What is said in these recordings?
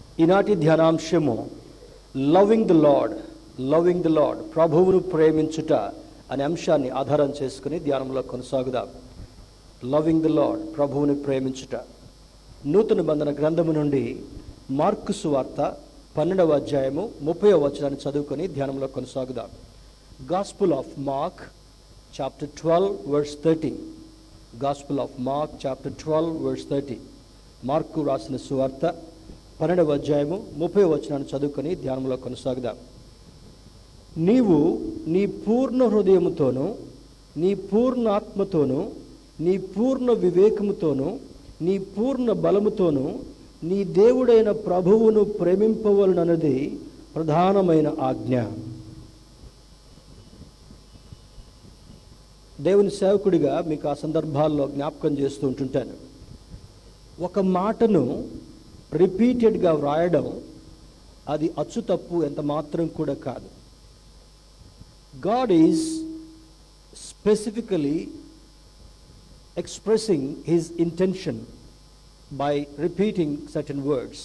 ఈనాటి ధ్యానాంశము loving the lord loving the lord ప్రభువును ప్రేమించుట అనే అంశాన్ని ఆధారం చేసుకుని ధ్యానంలో కొనసాగుదాం లవింగ్ ద లాడ్ ప్రభువుని ప్రేమించుట నూతన బంధన గ్రంథము నుండి మార్కు సువార్త పన్నెండవ అధ్యాయము ముప్పై వచనాన్ని చదువుకొని ధ్యానంలో కొనసాగుదాం gospel of Mark chapter twelve verse thirty gospel of Mark chapter twelve verse thirty Mark రాసిన సువార్త పన్నెండవ అధ్యాయము ముప్పై వచనాన్ని చదువుకొని ధ్యానంలో కొనసాగుదాం నీవు నీ పూర్ణ హృదయముతోనూ నీ పూర్ణ ఆత్మతోనూ నీ పూర్ణ వివేకముతోనూ నీ పూర్ణ బలముతోనూ నీ దేవుడైన ప్రభువును ప్రేమింపవలనన్నది ప్రధానమైన ఆజ్ఞ దేవుని సేవకుడిగా మీకు ఆ సందర్భాల్లో జ్ఞాపకం చేస్తూ ఉంటుంటాను ఒక మాటను రిపీటెడ్గా వ్రాయడం అది అచ్చు తప్పు ఎంత మాత్రం కూడా కాదు God is specifically expressing his intention by repeating certain words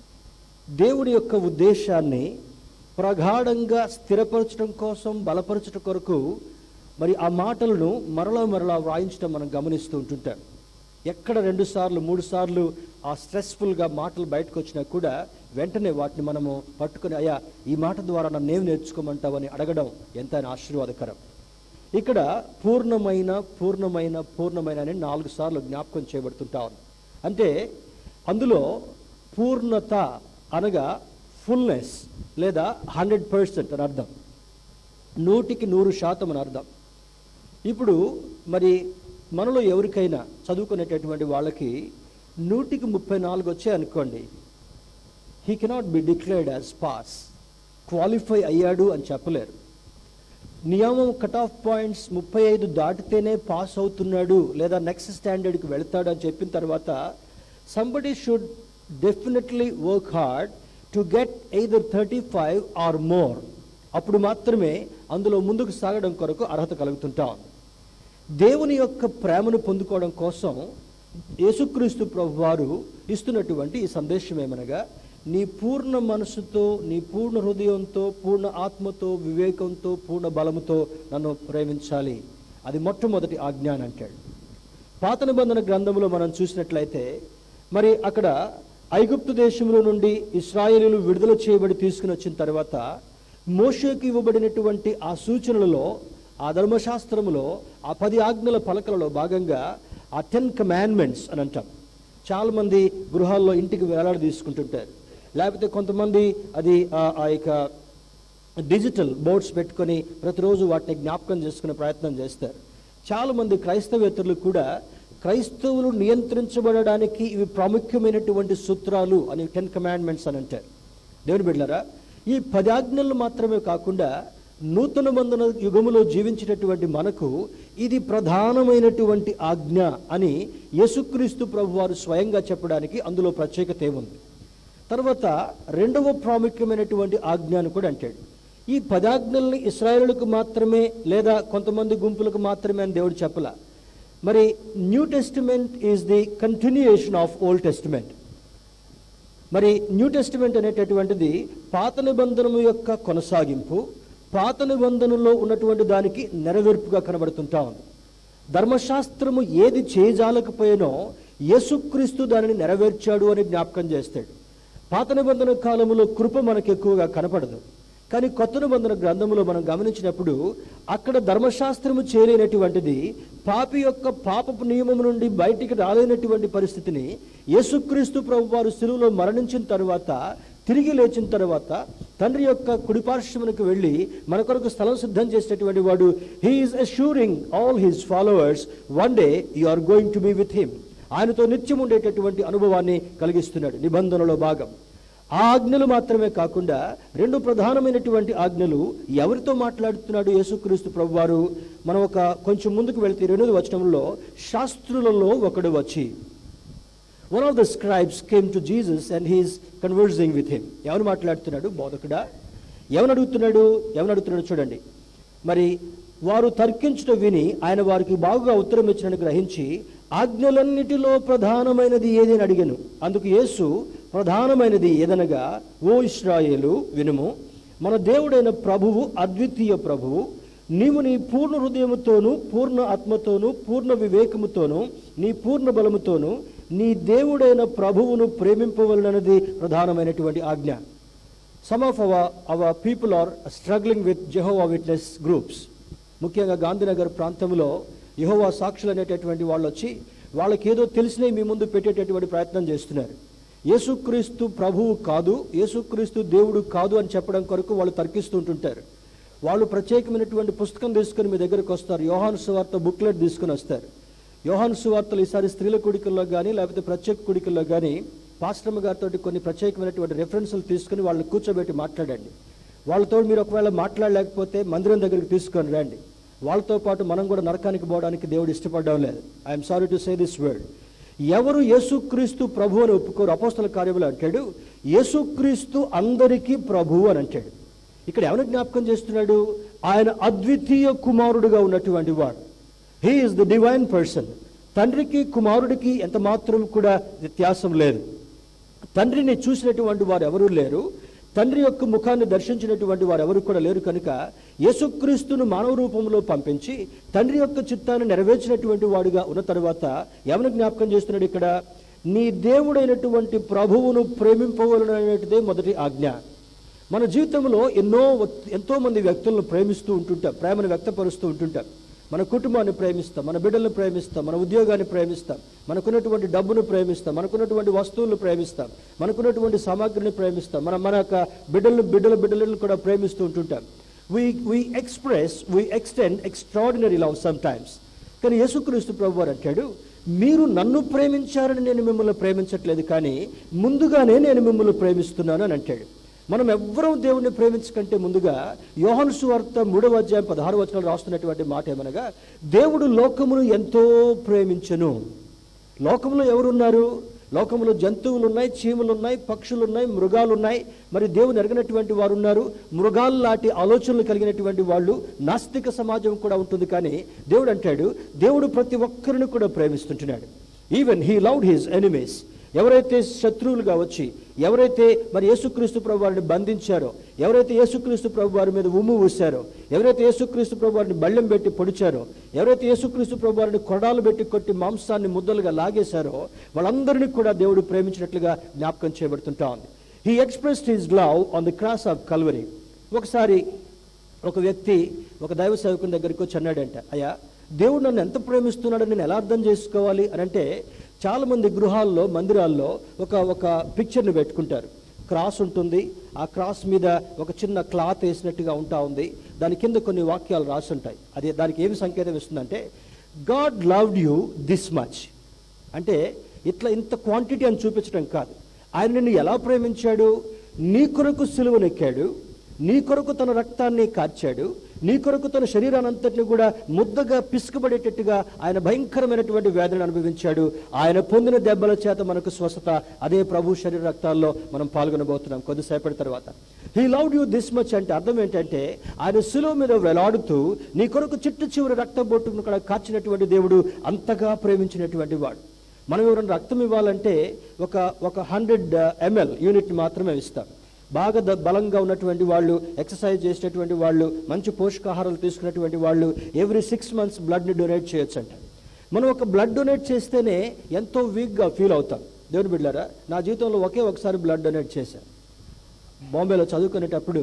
దేవుడి యొక్క ఉద్దేశాన్ని ప్రగాఢంగా స్థిరపరచడం కోసం బలపరచడం కొరకు మరి ఆ మాటలను మరలా మరలా వ్రాయించడం మనం గమనిస్తూ ఉంటుంటాం ఎక్కడ రెండు సార్లు మూడు సార్లు ఆ స్ట్రెస్ఫుల్గా మాటలు బయటకు వచ్చినా కూడా వెంటనే వాటిని మనము పట్టుకొని అయ్యా ఈ మాట ద్వారా నన్ను ఏం నేర్చుకోమంటావని అడగడం ఎంతైనా ఆశీర్వాదకరం ఇక్కడ పూర్ణమైన పూర్ణమైన పూర్ణమైన అని నాలుగు సార్లు జ్ఞాపకం చేయబడుతుంటా ఉంది అంటే అందులో పూర్ణత అనగా ఫుల్నెస్ లేదా హండ్రెడ్ పర్సెంట్ అని అర్థం నూటికి నూరు శాతం అని అర్థం ఇప్పుడు మరి మనలో ఎవరికైనా చదువుకునేటటువంటి వాళ్ళకి నూటికి ముప్పై నాలుగు వచ్చాయనుకోండి he cannot be declared as pass qualify అయ్యాడు అని చెప్పలేరు నియమం కట్ ఆఫ్ పాయింట్స్ ముప్పై ఐదు దాటితేనే పాస్ అవుతున్నాడు లేదా నెక్స్ట్ స్టాండర్డ్కి వెళ్తాడు అని చెప్పిన తర్వాత somebody should definitely work hard to get either thirty five or more అప్పుడు మాత్రమే అందులో ముందుకు సాగడం కొరకు అర్హత కలుగుతుంటాం దేవుని యొక్క ప్రేమను పొందుకోవడం కోసం యేసుక్రీస్తు ప్రభు వారు ఇస్తున్నటువంటి ఈ సందేశం ఏమనగా నీ పూర్ణ మనసుతో నీ పూర్ణ హృదయంతో పూర్ణ ఆత్మతో వివేకంతో పూర్ణ బలముతో నన్ను ప్రేమించాలి అది మొట్టమొదటి ఆజ్ఞానం అంటాడు పాత నిబంధన గ్రంథంలో మనం చూసినట్లయితే మరి అక్కడ ఐగుప్తు దేశంలో నుండి ఇస్రాయేలీలు విడుదల చేయబడి తీసుకుని వచ్చిన తర్వాత మోషేకి ఇవ్వబడినటువంటి ఆ సూచనలలో ఆ ధర్మశాస్త్రములో ఆ పది ఆజ్ఞల పలకలలో భాగంగా ఆ టెన్ కమాండ్మెంట్స్ అని అంటాం చాలామంది గృహాల్లో ఇంటికి వేలాడ తీసుకుంటుంటారు లేకపోతే కొంతమంది అది ఆ- ఆ యొక్క డిజిటల్ బోర్డ్స్ పెట్టుకొని ప్రతిరోజు వాటిని జ్ఞాపకం చేసుకునే ప్రయత్నం చేస్తారు చాలామంది క్రైస్తవేతరులు కూడా క్రైస్తవులు నియంత్రించబడడానికి ఇవి ప్రాముఖ్యమైనటువంటి సూత్రాలు అని టెన్ కమాండ్మెంట్స్ అని అంటారు దేవుని బిడ్డారా ఈ పది ఆజ్ఞలు మాత్రమే కాకుండా నూతన బంధన యుగములో జీవించినటువంటి మనకు ఇది ప్రధానమైనటువంటి ఆజ్ఞ అని యేసుక్రీస్తు ప్రభు వారు స్వయంగా చెప్పడానికి అందులో ప్రత్యేకత ఏముంది తర్వాత రెండవ ప్రాముఖ్యమైనటువంటి ఆజ్ఞ అని కూడా అంటాడు ఈ పదాజ్ఞల్ని ఇస్రాయేలులకు మాత్రమే లేదా కొంతమంది గుంపులకు మాత్రమే అని దేవుడు చెప్పలా మరి new testament is the continuation of old testament మరి న్యూ టెస్టిమెంట్ అనేటటువంటిది పాత నిబంధనము యొక్క కొనసాగింపు పాత నిబంధనలో ఉన్నటువంటి దానికి నెరవేర్పుగా కనబడుతుంటా ఉంది ధర్మశాస్త్రము ఏది చేయజాలకపోయినో యేసుక్రీస్తు దానిని నెరవేర్చాడు అని జ్ఞాపకం చేస్తాడు పాత నిబంధన కాలంలో కృప మనకు ఎక్కువగా కనపడదు కానీ కొత్త నిబంధన గ్రంథములో మనం గమనించినప్పుడు అక్కడ ధర్మశాస్త్రము చేయలేనటువంటిది పాపి యొక్క పాపపు నియమం నుండి బయటికి రాలేనటువంటి పరిస్థితిని యేసుక్రీస్తు ప్రభు వారు శిలువలో మరణించిన తర్వాత తిరిగి లేచిన తర్వాత తండ్రి యొక్క కుడిపార్శ్వమునకు వెళ్ళి మన కొరకు స్థలం సిద్ధం చేసేటటువంటి వాడు he is assuring all his followers one day you are going to be with him ఆయనతో నిత్యం ఉండేటటువంటి అనుభవాన్ని కలిగిస్తున్నాడు నిబంధనలో భాగం ఆ ఆజ్ఞలు మాత్రమే కాకుండా రెండు ప్రధానమైనటువంటి ఆజ్ఞలు ఎవరితో మాట్లాడుతున్నాడు యేసుక్రీస్తు ప్రభువారు మనం ఒక కొంచెం ముందుకు వెళ్తే రెండోది వచనంలో శాస్త్రులలో ఒకడు వచ్చి one of the scribes came to Jesus and he's conversing with him ఎవరు మాట్లాడుతున్నాడు బోధకుడా ఎవరు అడుగుతున్నాడు ఎవరు అడుగుతున్నాడు చూడండి మరి వారు తర్కించుట విని ఆయన వారికి బాగుగా ఉత్తరం ఇచ్చినని గ్రహించి ఆజ్ఞలన్నిటిలో ప్రధానమైనది ఏది అని అడిగాను అందుకు యేసు ప్రధానమైనది ఏదనగా ఓ ఇస్రాయేలు వినుము మన దేవుడైన ప్రభువు అద్వితీయ ప్రభువు నీవు నీ పూర్ణ హృదయముతోను పూర్ణ ఆత్మతోను పూర్ణ వివేకముతోను నీ పూర్ణ బలముతోను నీ దేవుడైన ప్రభువును ప్రేమింపవలనది ప్రధానమైనటువంటి ఆజ్ఞ some of our our people are struggling with Jehovah witness groups ముఖ్యంగా గాంధీనగర్ ప్రాంతంలో యెహోవా సాక్షులు అనేటటువంటి వాళ్ళు వచ్చి వాళ్ళకి ఏదో తెలిసినవి మీ ముందు పెట్టేటటువంటి ప్రయత్నం చేస్తున్నారు యేసుక్రీస్తు ప్రభువు కాదు యేసుక్రీస్తు దేవుడు కాదు అని చెప్పడం కొరకు వాళ్ళు తర్కిస్తూ ఉంటుంటారు వాళ్ళు ప్రత్యేకమైనటువంటి పుస్తకం తీసుకొని మీ దగ్గరకు వస్తారు యోహాను సువార్త బుక్లెట్ తీసుకొని వస్తారు యోహాను సువార్తలు ఈసారి స్త్రీల కుడికల్లో కానీ లేకపోతే ప్రత్యేక కుడికల్లో కానీ పాస్టర్మ గారితో కొన్ని ప్రత్యేకమైనటువంటి రెఫరెన్సులు తీసుకుని వాళ్ళని కూర్చోబెట్టి మాట్లాడండి వాళ్ళతో మీరు ఒకవేళ మాట్లాడలేకపోతే మందిరం దగ్గరికి తీసుకొని రండి వాళ్ళతో పాటు మనం కూడా నరకానికి పోవడానికి దేవుడు ఇష్టపడడం లేదు I'm sorry to say this word ఎవరు యేసుక్రీస్తు ప్రభు అని ఒప్పుకోరు అపోస్తల కార్యములు అంటాడు యేసుక్రీస్తు అందరికీ ప్రభు అని అంటాడు ఇక్కడ ఎవరిని జ్ఞాపకం చేస్తున్నాడు ఆయన అద్వితీయ కుమారుడుగా ఉన్నటువంటి వాడు he is the divine person తండ్రికి కుమారుడికి ఎంత మాత్రం కూడా వ్యత్యాసం లేదు తండ్రిని చూసినటువంటి వారు ఎవరూ లేరు తండ్రి యొక్క ముఖాన్ని దర్శించినటువంటి వారు ఎవరు కూడా లేరు కనుక యేసుక్రీస్తును మానవ రూపంలో పంపించి తండ్రి యొక్క చిత్తాన్ని నెరవేర్చినటువంటి వాడుగా ఉన్న తర్వాత ఎవరిని జ్ఞాపకం చేస్తున్నాడు ఇక్కడ నీ దేవుడైనటువంటి ప్రభువును ప్రేమింపవలననేటిదే మొదటి ఆజ్ఞ మన జీవితంలో ఎన్నో ఎంతో మంది వ్యక్తులను ప్రేమిస్తూ ఉంటుంటాం ప్రేమను వ్యక్తపరుస్తూ ఉంటుంటాం మన కుటుంబాన్ని ప్రేమిస్తాం మన బిడ్డలను ప్రేమిస్తాం మన ఉద్యోగాన్ని ప్రేమిస్తాం మనకున్నటువంటి డబ్బును ప్రేమిస్తాం మనకున్నటువంటి వస్తువులను ప్రేమిస్తాం మనకున్నటువంటి సామాగ్రిని ప్రేమిస్తాం మన మన యొక్క బిడ్డలను బిడ్డల బిడ్డలను కూడా ప్రేమిస్తూ ఉంటుంటాం we we express we extend extraordinary love sometimes కానీ యేసుక్రీస్తు ప్రభు వారు అంటాడు మీరు నన్ను ప్రేమించారని నేను మిమ్మల్ని ప్రేమించట్లేదు కానీ ముందుగానే నేను మిమ్మల్ని ప్రేమిస్తున్నాను అని అంటాడు మనం ఎవ్వరూ దేవుణ్ణి ప్రేమించకంటే ముందుగా యోహను సువార్త మూడవ అధ్యాయం పదహారు వచనాలు రాస్తున్నటువంటి మాట ఏమనగా దేవుడు లోకమును ఎంతో ప్రేమించను లోకంలో ఎవరున్నారు లోకంలో జంతువులు ఉన్నాయి చీమలు ఉన్నాయి పక్షులు ఉన్నాయి మృగాలు ఉన్నాయి మరి దేవుని ఎరగినటువంటి వారు ఉన్నారు మృగాలు లాంటి ఆలోచనలు కలిగినటువంటి వాళ్ళు నాస్తిక సమాజం కూడా ఉంటుంది కానీ దేవుడు అంటాడు దేవుడు ప్రతి ఒక్కరిని కూడా ప్రేమిస్తుంటున్నాడు even he loved his enemies ఎవరైతే శత్రువులుగా వచ్చి ఎవరైతే మరి యేసుక్రీస్తు ప్రభు వారిని బంధించారో ఎవరైతే యేసుక్రీస్తు ప్రభు వారి మీద ఉమ్ము ఊశారో ఎవరైతే యేసుక్రీస్తు ప్రభు వారిని బళ్ళెం పెట్టి పొడిచారో ఎవరైతే యేసుక్రీస్తు ప్రభు వారిని కొడాలు పెట్టి కొట్టి మాంసాన్ని ముద్దలుగా లాగేశారో వాళ్ళందరినీ కూడా దేవుడు ప్రేమించినట్లుగా జ్ఞాపకం చేయబడుతుంటా ఉంది he expressed his love on the cross of Calvary ఒకసారి ఒక వ్యక్తి ఒక దైవ సేవకుని దగ్గరికి వచ్చి అన్నాడంట అయ్యా దేవుడు నన్ను ఎంత ప్రేమిస్తున్నాడో నేను ఎలా అర్థం చేసుకోవాలి అని అంటే చాలామంది గృహాల్లో మందిరాల్లో ఒక ఒక పిక్చర్ని పెట్టుకుంటారు క్రాస్ ఉంటుంది ఆ క్రాస్ మీద ఒక చిన్న క్లాత్ వేసినట్టుగా ఉంటా ఉంది దాని కింద కొన్ని వాక్యాలు రాసి ఉంటాయి అది దానికి ఏమి సంకేతం ఇస్తుందంటే God loved you this much అంటే ఇట్లా ఇంత క్వాంటిటీ అని చూపించడం కాదు ఆయన నిన్ను ఎలా ప్రేమించాడు నీ కొరకు సిలువనెక్కాడు నీ కొరకు తన రక్తాన్ని కార్చాడు నీ కొరకు తన శరీరానంతటిని కూడా ముద్దగా పిసుకబడేటట్టుగా ఆయన భయంకరమైనటువంటి వేదనను అనుభవించాడు ఆయన పొందిన దెబ్బల చేత మనకు స్వస్థత అదే ప్రభు శరీర రక్తాల్లో మనం పాల్గొనబోతున్నాం కొద్దిసేపటి తర్వాత he loved you this much అంటే అర్థం ఏంటంటే ఆయన శిలువ మీద వేలాడుతూ నీ కొరకు చిట్టు చివరి రక్త బొట్టును కూడా కార్చినటువంటి దేవుడు అంతగా ప్రేమించినటువంటి వాడు మనం ఎవరైనా రక్తం ఇవ్వాలంటే ఒక ఒక హండ్రెడ్ ఎంఎల్ యూనిట్ మాత్రమే ఇస్తాం బాగా ద- బలంగా ఉన్నటువంటి వాళ్ళు ఎక్సర్సైజ్ చేసేటటువంటి వాళ్ళు మంచి పోషకాహారాలు తీసుకున్నటువంటి వాళ్ళు ఎవ్రీ సిక్స్ మంత్స్ బ్లడ్ని డొనేట్ చేయొచ్చంట మనం ఒక బ్లడ్ డొనేట్ చేస్తేనే ఎంతో వీక్గా ఫీల్ అవుతాం దేవుని బిడ్డారా నా జీవితంలో ఒకే ఒకసారి బ్లడ్ డొనేట్ చేశాను బాంబేలో చదువుకునేటప్పుడు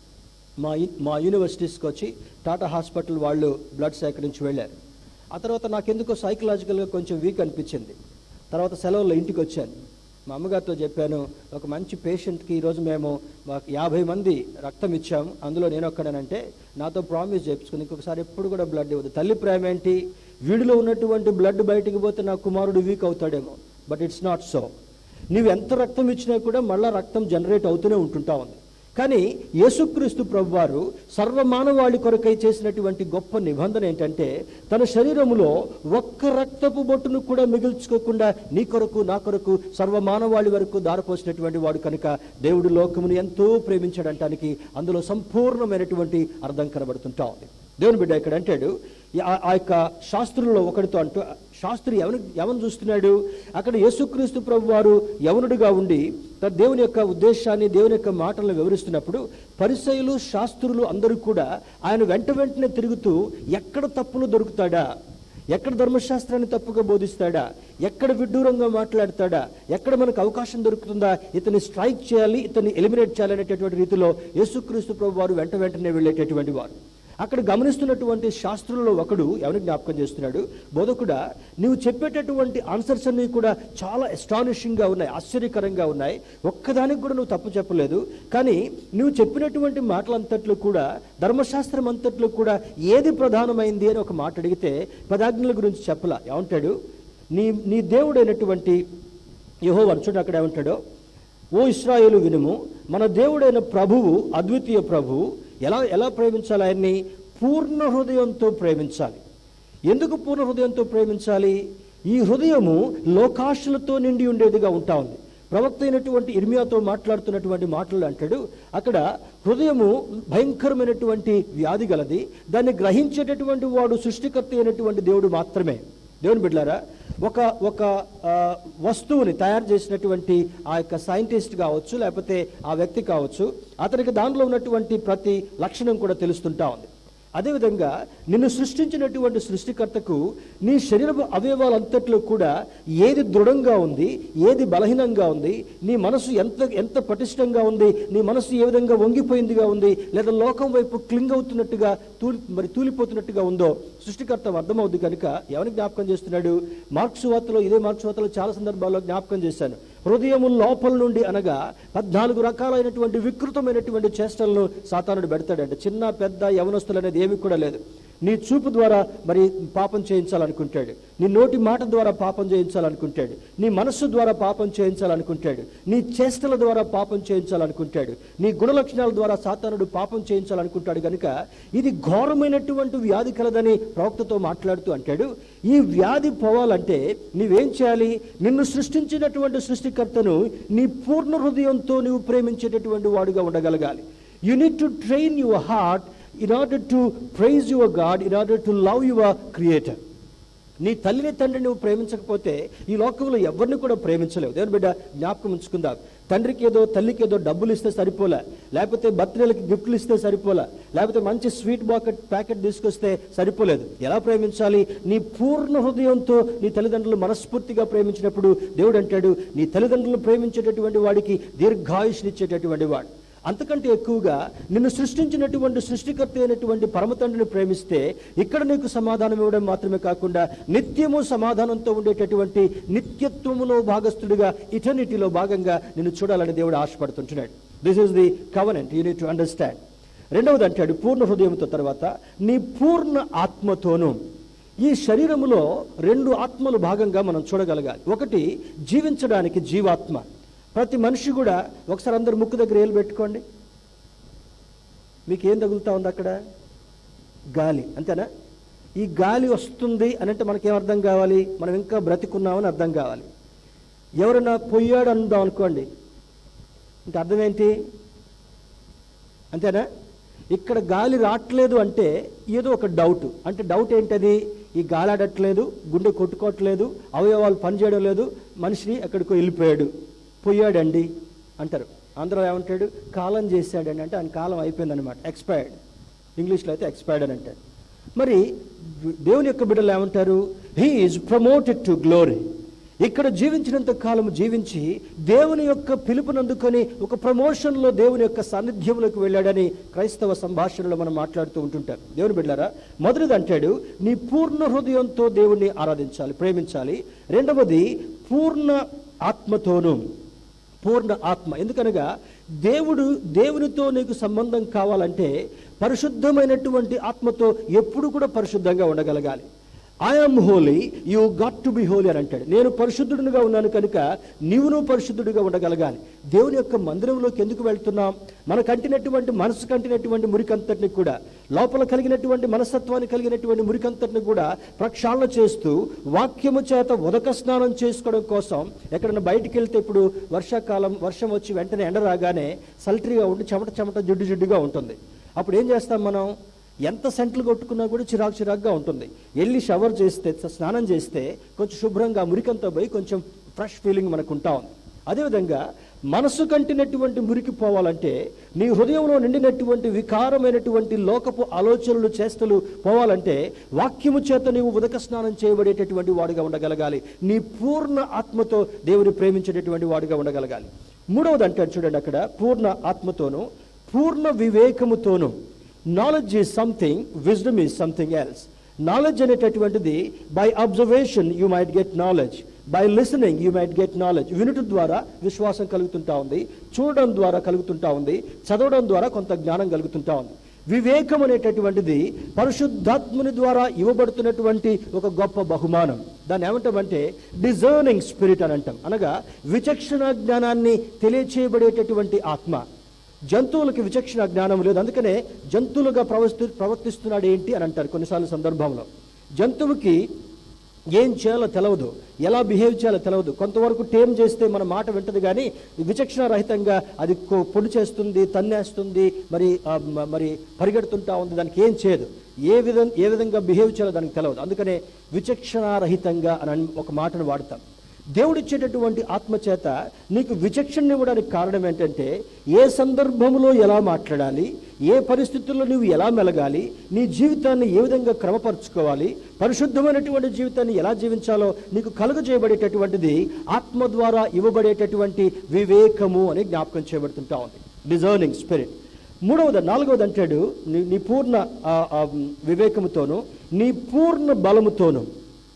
మా యు- మా యూనివర్సిటీస్కి వచ్చి టాటా హాస్పిటల్ వాళ్ళు బ్లడ్ సేకరించి వెళ్ళారు ఆ తర్వాత నాకెందుకో సైకలాజికల్గా కొంచెం వీక్ అనిపించింది తర్వాత సెలవుల్లో ఇంటికి వచ్చాను మా అమ్మగారితో చెప్పాను ఒక మంచి పేషెంట్కి ఈరోజు మేము మాకు యాభై మంది రక్తం ఇచ్చాము అందులో నేను ఒక్కడనంటే నాతో ప్రామిస్ చేపించుకుని ఇంకొకసారి ఎప్పుడు కూడా బ్లడ్ ఇవ్వదు తల్లి ప్రేమ ఏంటి వీడిలో ఉన్నటువంటి బ్లడ్ బయటికి పోతే నా కుమారుడు వీక్ అవుతాడేమో బట్ ఇట్స్ నాట్ సో నీవు ఎంత రక్తం ఇచ్చినా కూడా మళ్ళా రక్తం జనరేట్ అవుతూనే ఉంటుంటా ఉంది కానీ యేసుక్రీస్తు ప్రభువారు సర్వమానవాళి కొరకై చేసినటువంటి గొప్ప నిబంధన ఏంటంటే తన శరీరములో ఒక్క రక్తపు బొట్టును కూడా మిగిల్చుకోకుండా నీ కొరకు నా కొరకు సర్వమానవాళి వరకు దారపోసినటువంటి వాడు కనుక దేవుడు లోకమును ఎంతో ప్రేమించడంటానికి అందులో సంపూర్ణమైనటువంటి అర్థం కనబడుతుంటా ఉంది దేవుని బిడ్డ ఇక్కడ అంటాడు ఆ- ఆ యొక్క శాస్త్రుల్లో ఒకరితో అంటూ శాస్త్రి ఎవరు ఎవరు చూస్తున్నాడు అక్కడ యేసుక్రీస్తు ప్రభు వారు యవనుడిగా ఉండి తన దేవుని యొక్క ఉద్దేశాన్ని దేవుని యొక్క మాటలను వివరిస్తున్నప్పుడు పరిసయులు శాస్త్రులు అందరూ కూడా ఆయన వెంట వెంటనే తిరుగుతూ ఎక్కడ తప్పులు దొరుకుతాడా ఎక్కడ ధర్మశాస్త్రాన్ని తప్పుగా బోధిస్తాడా ఎక్కడ విడ్డూరంగా మాట్లాడతాడా ఎక్కడ మనకు అవకాశం దొరుకుతుందా ఇతన్ని స్ట్రైక్ చేయాలి ఇతన్ని ఎలిమినేట్ చేయాలి అనేటటువంటి రీతిలో యేసుక్రీస్తు ప్రభు వారు వెంట వెంటనే వెళ్ళేటటువంటి వారు అక్కడ గమనిస్తున్నటువంటి శాస్త్రులలో ఒకడు ఎవరిని జ్ఞాపకం చేస్తున్నాడు బోధకుడా నువ్వు చెప్పేటటువంటి ఆన్సర్స్ అన్ని కూడా చాలా ఎస్టానిషింగ్గా ఉన్నాయి ఆశ్చర్యకరంగా ఉన్నాయి ఒక్కదానికి కూడా నువ్వు తప్పు చెప్పలేదు కానీ నువ్వు చెప్పినటువంటి మాటలంతట్లో కూడా ధర్మశాస్త్రం అంతట్లో కూడా ఏది ప్రధానమైంది అని ఒక మాట అడిగితే పదాజ్ఞల గురించి చెప్పలా ఏమంటాడు నీ నీ దేవుడైనటువంటి యహో చూడు అక్కడ ఏమంటాడో ఓ ఇస్రాయేలు వినుము మన దేవుడైన ప్రభువు అద్వితీయ ప్రభువు ఎలా ఎలా ప్రేమించాలి ఆయన్ని పూర్ణ హృదయంతో ప్రేమించాలి ఎందుకు పూర్ణ హృదయంతో ప్రేమించాలి ఈ హృదయము లోకాశలతో నిండి ఉండేదిగా ఉంటా ఉంది ప్రవక్త అయినటువంటి ఇర్మియాతో మాట్లాడుతున్నటువంటి మాటలు అంటాడు అక్కడ హృదయము భయంకరమైనటువంటి వ్యాధి గలది దాన్ని గ్రహించేటటువంటి వాడు సృష్టికర్త అయినటువంటి దేవుడు మాత్రమే దేవుని బిడ్డారా ఒక ఒక ఆ, వస్తువుని తయారు చేసినటువంటి ఆ యొక్క సైంటిస్ట్ కావచ్చు లేకపోతే ఆ వ్యక్తి కావచ్చు అతనికి దానిలో ఉన్నటువంటి ప్రతి లక్షణం కూడా తెలుస్తుంటా ఉంది అదేవిధంగా నిన్ను సృష్టించినటువంటి సృష్టికర్తకు నీ శరీరపు అవయవాలంతట్లో కూడా ఏది దృఢంగా ఉంది ఏది బలహీనంగా ఉంది నీ మనసు ఎంత ఎంత పటిష్టంగా ఉంది నీ మనసు ఏ విధంగా వంగిపోయిందిగా ఉంది లేదా లోకం వైపు క్లింగ్ అవుతున్నట్టుగా తూలి మరి తూలిపోతున్నట్టుగా ఉందో సృష్టికర్త అర్థమవుద్ది కనుక ఎవరిని జ్ఞాపకం చేస్తున్నాడు మార్క్స్ వార్తలో ఇదే మార్క్స్ వార్తలో చాలా సందర్భాల్లో జ్ఞాపకం చేశాను హృదయము లోపల నుండి అనగా పద్నాలుగు రకాలైనటువంటి వికృతమైనటువంటి చేష్టలను సాతానుడు పెడతాడంట చిన్న పెద్ద యవనస్తులు అనేది ఏమీ కూడా లేదు నీ చూపు ద్వారా మరి పాపం చేయించాలనుకుంటాడు నీ నోటి మాట ద్వారా పాపం చేయించాలనుకుంటాడు నీ మనస్సు ద్వారా పాపం చేయించాలనుకుంటాడు నీ చేష్టల ద్వారా పాపం చేయించాలనుకుంటాడు నీ గుణలక్షణాల ద్వారా సాతానుడు పాపం చేయించాలనుకుంటాడు కనుక ఇది ఘోరమైనటువంటి వ్యాధి కలదని ప్రవక్తతో మాట్లాడుతూ అంటాడు ఈ వ్యాధి పోవాలంటే నీవేం చేయాలి నిన్ను సృష్టించినటువంటి సృష్టికర్తను నీ పూర్ణ హృదయంతో నువ్వు ప్రేమించేటటువంటి వాడుగా ఉండగలగాలి you need to train your heart in order to praise your God in order to love your creator నీ తల్లిని తండ్రిని నువ్వు ప్రేమించకపోతే ఈ లోకంలో ఎవరిని కూడా ప్రేమించలేవు దేవుని బిడ్డ జ్ఞాపకం ఉంచుకుందాం తండ్రికి ఏదో తల్లికి ఏదో డబ్బులు ఇస్తే సరిపోలే లేకపోతే బర్త్డేలకి గిఫ్ట్లు ఇస్తే సరిపోలే లేకపోతే మంచి స్వీట్ బాకెట్ ప్యాకెట్ తీసుకొస్తే సరిపోలేదు ఎలా ప్రేమించాలి నీ పూర్ణ హృదయంతో నీ తల్లిదండ్రులు మనస్ఫూర్తిగా ప్రేమించినప్పుడు దేవుడు అంటాడు నీ తల్లిదండ్రులను ప్రేమించేటటువంటి వాడికి దీర్ఘాయుష్నిచ్చేటటువంటి వాడు అంతకంటే ఎక్కువగా నిన్ను సృష్టించినటువంటి సృష్టికర్త అయినటువంటి పరమతండ్రిని ప్రేమిస్తే ఇక్కడ నీకు సమాధానం ఇవ్వడం మాత్రమే కాకుండా నిత్యము సమాధానంతో ఉండేటటువంటి నిత్యత్వములో భాగస్థుడిగా ఇటర్నిటీలో భాగంగా నిన్ను చూడాలని దేవుడు ఆశపడుతుంటున్నాడు this is the covenant you need to understand రెండవది అంటాడు పూర్ణ హృదయంతో తర్వాత నీ పూర్ణ ఆత్మతోనూ ఈ శరీరములో రెండు ఆత్మలు భాగంగా మనం చూడగలగాలి ఒకటి జీవించడానికి జీవాత్మ ప్రతి మనిషి కూడా ఒకసారి అందరు ముక్కు దగ్గర ఏలు పెట్టుకోండి మీకు ఏం తగులుతా ఉంది అక్కడ గాలి అంతేనా ఈ గాలి వస్తుంది అని అంటే మనకేం అర్థం కావాలి మనం ఇంకా బ్రతికున్నామని అర్థం కావాలి ఎవరైనా పొయ్యాడు అందాం అనుకోండి ఇంకా అర్థం ఏంటి అంతేనా ఇక్కడ గాలి రావట్లేదు అంటే ఏదో ఒక డౌట్ అంటే డౌట్ ఏంటది ఈ గాలి ఆడట్లేదు గుండె కొట్టుకోవట్లేదు అవయవాలు పనిచేయడం లేదు మనిషిని ఎక్కడికో వెళ్ళిపోయాడు పోయాడండి అంటారు అందరూ ఏమంటాడు కాలం చేశాడండి అంటే ఆయన కాలం అయిపోయిందనమాట ఎక్స్పైర్డ్ ఇంగ్లీష్లో అయితే ఎక్స్పైర్డ్ అని అంటాడు మరి దేవుని యొక్క బిడ్డలు ఏమంటారు he is promoted to glory ఇక్కడ జీవించినంత కాలం జీవించి దేవుని యొక్క పిలుపునందుకొని ఒక ప్రమోషన్లో దేవుని యొక్క సాన్నిధ్యంలోకి వెళ్ళాడని క్రైస్తవ సంభాషణలో మనం మాట్లాడుతూ ఉంటుంటాం దేవుని బిడ్డారా మొదటిది అంటాడు నీ పూర్ణ హృదయంతో దేవుణ్ణి ఆరాధించాలి ప్రేమించాలి రెండవది పూర్ణ ఆత్మతోనూ పూర్ణ ఆత్మ ఎందుకనగా దేవుడు దేవునితో నీకు సంబంధం కావాలంటే పరిశుద్ధమైనటువంటి ఆత్మతో ఎప్పుడు కూడా పరిశుద్ధంగా ఉండగలగాలి I'm holy you got to be holy అని అంటాడు నేను పరిశుద్ధుడిగా ఉన్నాను కనుక నీవును పరిశుద్ధుడిగా ఉండగలగాలి దేవుని యొక్క మందిరంలోకి ఎందుకు వెళ్తున్నాం మన కంటినటువంటి మనసు కంటినటువంటి మురికంతటిని కూడా లోపల కలిగినటువంటి మనస్తత్వాన్ని కలిగినటువంటి మురికంతటిని కూడా ప్రక్షాళన చేస్తూ వాక్యము చేత ఉదక స్నానం చేసుకోవడం కోసం ఎక్కడైనా బయటికి వెళ్తే ఇప్పుడు వర్షాకాలం వర్షం వచ్చి వెంటనే ఎండ రాగానే సల్టరీగా ఉండి చెమట చెమట జిడ్డు జిడ్డుగా ఉంటుంది అప్పుడు ఏం చేస్తాం మనం ఎంత సెంట్లు కొట్టుకున్నా కూడా చిరాకు చిరాకుగా ఉంటుంది వెళ్ళి షవర్ చేస్తే స్నానం చేస్తే కొంచెం శుభ్రంగా మురికంతో పోయి కొంచెం ఫ్రెష్ ఫీలింగ్ మనకు ఉంటా ఉంది అదేవిధంగా మనసు కంటినటువంటి మురికి పోవాలంటే నీ హృదయంలో నిండినటువంటి వికారమైనటువంటి లోకపు ఆలోచనలు చేష్టలు పోవాలంటే వాక్యము చేత నీవు ఉదక స్నానం చేయబడేటటువంటి వాడుగా ఉండగలగాలి నీ పూర్ణ ఆత్మతో దేవుని ప్రేమించేటటువంటి వాడుగా ఉండగలగాలి మూడవది అంటాడు చూడండి అక్కడ పూర్ణ ఆత్మతోను పూర్ణ వివేకముతోను knowledge is something wisdom is something else knowledge అనేటటువంటిది by observation you might get knowledge by listening you might get knowledge వినుట ద్వారా విశ్వాసం కలుగుతుంటా ఉంది చూడడం ద్వారా కలుగుతుంటా ఉంది చదవడం ద్వారా కొంత జ్ఞానం కలుగుతుంటా ఉంది వివేకం అనేటటువంటిది పరిశుద్ధాత్ముని ద్వారా ఇవ్వబడుతున్నటువంటి ఒక గొప్ప బహుమానం దాన్ని ఏమంటామంటే డిజర్నింగ్ స్పిరిట్ అని అంటాం అనగా విచక్షణ జ్ఞానాన్ని తెలియచేయబడేటటువంటి ఆత్మ జంతువులకి విచక్షణ జ్ఞానం లేదు అందుకనే జంతువులుగా ప్రవర్తి ప్రవర్తిస్తున్నాడు ఏంటి అని అంటారు కొన్నిసార్లు సందర్భంలో జంతువుకి ఏం చేయాలో తెలవదు ఎలా బిహేవ్ చేయాలో తెలవదు కొంతవరకు టేమ్ చేస్తే మన మాట వింటది కానీ విచక్షణ రహితంగా అది కొ- పొడి చేస్తుంది తన్నేస్తుంది మరి ఆ, మ- మరి పరిగెడుతుంటా ఉంది దానికి ఏం చేయదు ఏ విధం ఏ విధంగా బిహేవ్ చేయాలో దానికి తెలవదు అందుకనే విచక్షణారహితంగా అని అన్- ఒక మాటను వాడతాం దేవుడిచ్చేటటువంటి ఆత్మ చేత నీకు విచక్షణ ఇవ్వడానికి కారణం ఏంటంటే ఏ సందర్భంలో ఎలా మాట్లాడాలి ఏ పరిస్థితుల్లో నువ్వు ఎలా మెలగాలి నీ జీవితాన్ని ఏ విధంగా క్రమపరచుకోవాలి పరిశుద్ధమైనటువంటి జీవితాన్ని ఎలా జీవించాలో నీకు కలుగజేయబడేటటువంటిది ఆత్మ ద్వారా ఇవ్వబడేటటువంటి వివేకము అని జ్ఞాపకం చేయబడుతుంటా ఉంది డిజర్నింగ్ స్పిరిట్ మూడవది నాలుగవది అంటాడు నీ నీ పూర్ణ ఆ, ఆ, వివేకముతోను నీ పూర్ణ బలముతోను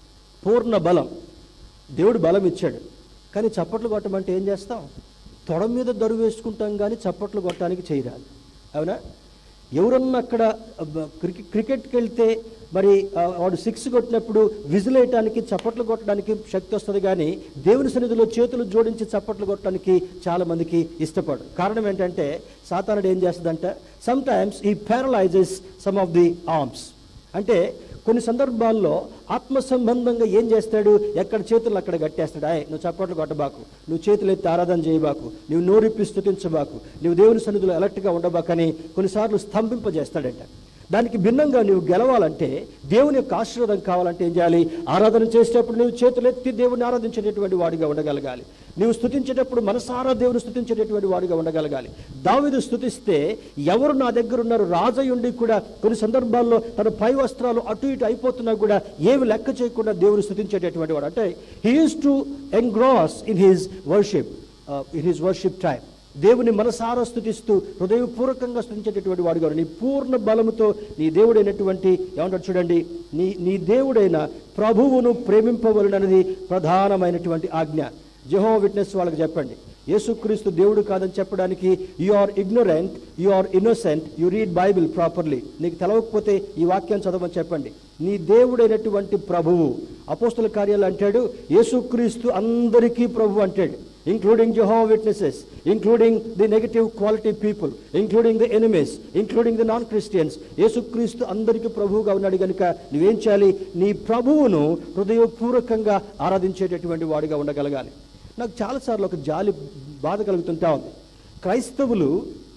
పూర్ణ బలం దేవుడు బలం ఇచ్చాడు కానీ చప్పట్లు కొట్టమంటే ఏం చేస్తాం తొడ మీద దరువు వేసుకుంటాం కానీ చప్పట్లు కొట్టడానికి చేయరాదు అవునా ఎవరన్నా అక్కడ అబ్బ, క్రికె క్రికెట్కి వెళ్తే మరి ఆ, వాడు సిక్స్ కొట్టినప్పుడు విజిల్ వేయటానికి చప్పట్లు కొట్టడానికి శక్తి వస్తుంది కానీ దేవుని సన్నిధిలో చేతులు జోడించి చప్పట్లు కొట్టడానికి చాలా మందికి ఇష్టపడరు కారణం ఏంటంటే సాతానుడు ఏం చేస్తుందంట సమ్ టైమ్స్ ఈ paralyses some of the arms అంటే కొన్ని సందర్భాల్లో ఆత్మ సంబంధంగా ఏం చేస్తాడు ఎక్కడ చేతులు అక్కడ కట్టేస్తాడు ఆయ్ నువ్వు చప్పట్లు కొట్టబాకు నువ్వు చేతులు ఎత్తి ఆరాధన చేయబాకు నువ్వు నోరిప్పి స్థుతించబాకు నువ్వు దేవుని సన్నిధిలో అలర్ట్గా ఉండబాకని కొన్నిసార్లు స్తంభింపజేస్తాడంట దానికి భిన్నంగా నువ్వు గెలవాలంటే దేవుని యొక్క ఆశీర్వాదం కావాలంటే ఏం చేయాలి ఆరాధన చేసేటప్పుడు నువ్వు చేతులు ఎత్తి దేవుని ఆరాధించేటటువంటి వాడిగా ఉండగలగాలి నువ్వు స్థుతించేటప్పుడు మనసారా దేవుని స్థుతించేటటువంటి వాడిగా ఉండగలగాలి దావిదు స్థుతిస్తే ఎవరు నా దగ్గర ఉన్నారు రాజయుండి కూడా కొన్ని సందర్భాల్లో తన పై వస్త్రాలు అటు ఇటు అయిపోతున్నా కూడా ఏమి లెక్క చేయకుండా దేవుని స్థుతించేటటువంటి వాడు అంటే he is to engross in his worship in his worship time దేవుని మనసారా స్థుతిస్తూ హృదయపూర్వకంగా స్థుతించేటటువంటి వాడుగా నీ పూర్ణ బలముతో నీ దేవుడైనటువంటి ఏమంటారు చూడండి నీ నీ దేవుడైన ప్రభువును ప్రేమింపవలనది ప్రధానమైనటువంటి ఆజ్ఞ జెహో విట్నెస్ వాళ్ళకి చెప్పండి యేసుక్రీస్తు దేవుడు కాదని చెప్పడానికి you are ignorant you are innocent you read Bible properly నీకు తెలవకపోతే ఈ వాక్యం చదవమని చెప్పండి నీ దేవుడైనటువంటి ప్రభువు అపోస్తుల కార్యాలు అంటాడు యేసుక్రీస్తు అందరికీ ప్రభు అంటాడు including Jehovah Witnesses, including the negative quality people, including the enemies, including the non-Christians. యేసుక్రీస్తు అందరికీ ప్రభువుగా ఉన్నాడు కనుక నువ్వేం చేయాలి నీ ప్రభువును హృదయపూర్వకంగా ఆరాధించేటటువంటి వాడిగా ఉండగలగాలి నాకు చాలాసార్లు ఒక జాలి బాధ కలుగుతుంటా ఉంది క్రైస్తవులు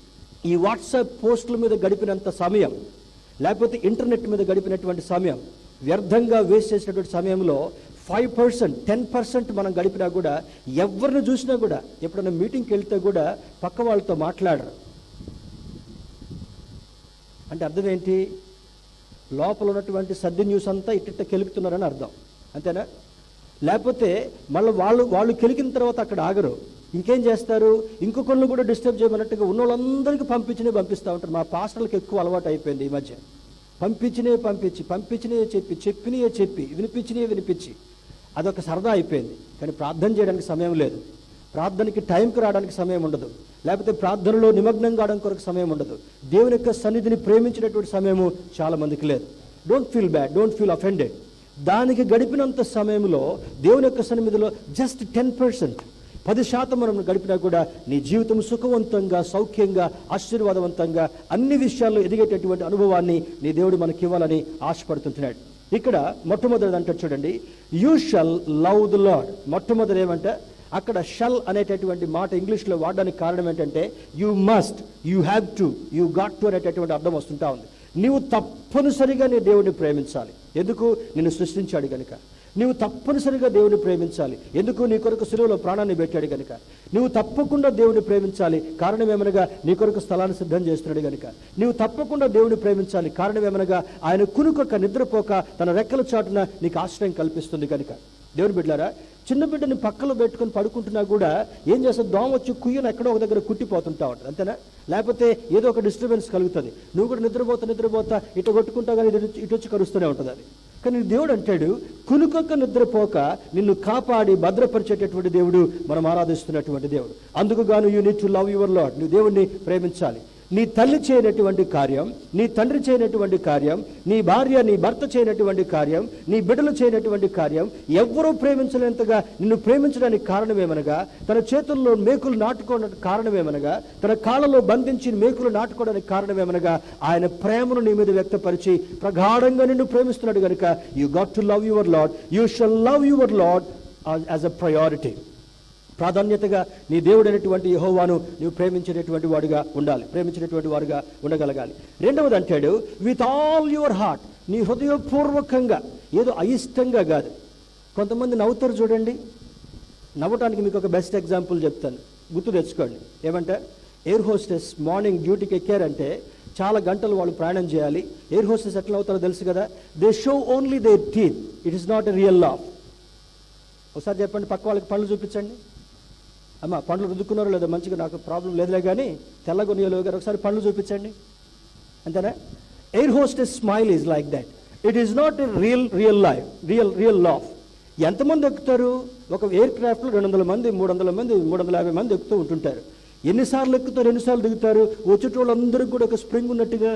ఈ వాట్సాప్ పోస్టుల మీద గడిపినంత సమయం లేకపోతే ఇంటర్నెట్ మీద గడిపినటువంటి సమయం వ్యర్థంగా వేస్ట్ చేసినటువంటి సమయంలో ఫైవ్ పర్సెంట్ టెన్ పర్సెంట్ మనం గడిపినా కూడా ఎవరిని చూసినా కూడా ఎప్పుడైనా మీటింగ్కి వెళ్తే కూడా పక్క వాళ్ళతో మాట్లాడరు అంటే అర్థం ఏంటి లోపల ఉన్నటువంటి సద్ది న్యూస్ అంతా ఇట్టిట్ట కెలుకుతున్నారని అర్థం అంతేనా లేకపోతే మళ్ళీ వాళ్ళు వాళ్ళు కెలికిన తర్వాత అక్కడ ఆగరు ఇంకేం చేస్తారు ఇంకొకళ్ళు కూడా డిస్టర్బ్ చేయమన్నట్టుగా ఉన్న వాళ్ళందరికీ పంపించినే పంపిస్తూ ఉంటారు మా పాస్టర్లకు ఎక్కువ అలవాటు అయిపోయింది ఈ మధ్య పంపించినే పంపించి పంపించినే చెప్పి చెప్పినయే చెప్పి వినిపించినే వినిపించి అదొక సరదా అయిపోయింది కానీ ప్రార్థన చేయడానికి సమయం లేదు ప్రార్థనకి టైంకి రావడానికి సమయం ఉండదు లేకపోతే ప్రార్థనలో నిమగ్నం కావడం కొరకు సమయం ఉండదు దేవుని యొక్క సన్నిధిని ప్రేమించినటువంటి సమయము చాలా మందికి లేదు don't feel bad don't feel offended దానికి గడిపినంత సమయంలో దేవుని యొక్క సన్నిధిలో జస్ట్ టెన్ పర్సెంట్ పది శాతం మనం గడిపినా కూడా నీ జీవితం సుఖవంతంగా సౌఖ్యంగా ఆశీర్వాదవంతంగా అన్ని విషయాల్లో ఎదిగేటటువంటి అనుభవాన్ని నీ దేవుడు మనకి ఇవ్వాలని ఆశపడుతుంటున్నాడు ఇక్కడ మొట్టమొదటిది అంటే చూడండి you shall love the lord మొట్టమొదటి ఏమంటే అక్కడ షల్ అనేటటువంటి మాట ఇంగ్లీష్లో వాడడానికి కారణం ఏంటంటే you must you have to you got to అనేటటువంటి అర్థం వస్తుంటా ఉంది నీవు తప్పనిసరిగా నీ దేవుడిని ప్రేమించాలి ఎందుకు నిన్ను సృష్టించాడు గనుక నీవు తప్పనిసరిగా దేవుని ప్రేమించాలి ఎందుకు నీ కొరకు సులువులో ప్రాణాన్ని పెట్టాడు గనుక నువ్వు తప్పకుండా దేవుని ప్రేమించాలి కారణం ఏమనగా నీ కొరకు స్థలాన్ని సిద్ధం చేస్తున్నాడు గనుక నీవు తప్పకుండా దేవుని ప్రేమించాలి కారణం ఏమనగా ఆయన కునుకొక నిద్రపోక తన రెక్కల చాటున నీకు ఆశ్రయం కల్పిస్తుంది కనుక దేవుని బిడ్డారా చిన్న బిడ్డని పక్కలో పెట్టుకొని పడుకుంటున్నా కూడా ఏం చేస్తుంది దోమ వచ్చి కుయ్యను ఎక్కడో ఒక దగ్గర కుట్టిపోతుంటా ఉంటుంది అంతేనా లేకపోతే ఏదో ఒక డిస్టర్బెన్స్ కలుగుతుంది నువ్వు కూడా నిద్రపోతా నిద్రపోతా ఇటు కొట్టుకుంటా కానీ ఇటు ఇటు వచ్చి కరుస్తూనే ఉంటుంది అది కానీ దేవుడు అంటాడు కునుకొక్క నిద్రపోక నిన్ను కాపాడి భద్రపరిచేటటువంటి దేవుడు మనం ఆరాధిస్తున్నటువంటి దేవుడు అందుకు గాను you need to love your lord నువ్వు దేవుణ్ణి ప్రేమించాలి నీ తల్లి చేయనటువంటి కార్యం నీ తండ్రి చేయనటువంటి కార్యం నీ భార్య నీ భర్త చేయనటువంటి కార్యం నీ బిడ్డలు చేయనటువంటి కార్యం ఎవ్వరూ ప్రేమించలేంతగా నిన్ను ప్రేమించడానికి కారణమేమనగా తన చేతుల్లో మేకులు నాటుకోవడానికి కారణమేమనగా తన కాళ్ళలో బంధించి మేకులు నాటుకోవడానికి కారణమేమనగా ఆయన ప్రేమను నీ మీద వ్యక్తపరిచి ప్రగాఢంగా నిన్ను ప్రేమిస్తున్నాడు కనుక you got to love your lord you shall love your lord as a priority ప్రాధాన్యతగా నీ దేవుడైనటువంటి యహోవాను నీవు ప్రేమించేటటువంటి వాడుగా ఉండాలి ప్రేమించేటటువంటి వాడుగా ఉండగలగాలి రెండవది అంటాడు విత్ ఆల్ యువర్ హార్ట్ నీ హృదయపూర్వకంగా ఏదో అయిష్టంగా కాదు కొంతమంది నవ్వుతారు చూడండి నవ్వటానికి మీకు ఒక బెస్ట్ ఎగ్జాంపుల్ చెప్తాను గుర్తు తెచ్చుకోండి ఏమంటే ఎయిర్ హోస్టెస్ మార్నింగ్ డ్యూటీకి ఎక్కారంటే చాలా గంటలు వాళ్ళు ప్రయాణం చేయాలి ఎయిర్ హోస్టెస్ ఎట్లా అవుతారో తెలుసు కదా they show only they teeth it is not a real laugh ఒకసారి చెప్పండి పక్క వాళ్ళకి పళ్ళు చూపించండి అమ్మ పండ్లు రుద్దుకున్నారో లేదో మంచిగా నాకు ప్రాబ్లం లేదులే కానీ తెల్లగొనియలో గారు ఒకసారి పండ్లు చూపించండి అంతేనా air hostess smile is like that it is not a real real life real real laugh ఎంతమంది ఎక్కుతారు ఒక ఎయిర్ క్రాఫ్ట్లో రెండు వందల మంది మూడు వందల మంది మూడు వందల యాభై మంది ఎక్కుతూ ఉంటుంటారు ఎన్నిసార్లు ఎక్కుతారు ఎన్నిసార్లు దిగుతారు వచ్చేటోళ్ళందరికీ కూడా ఒక స్ప్రింగ్ ఉన్నట్టుగా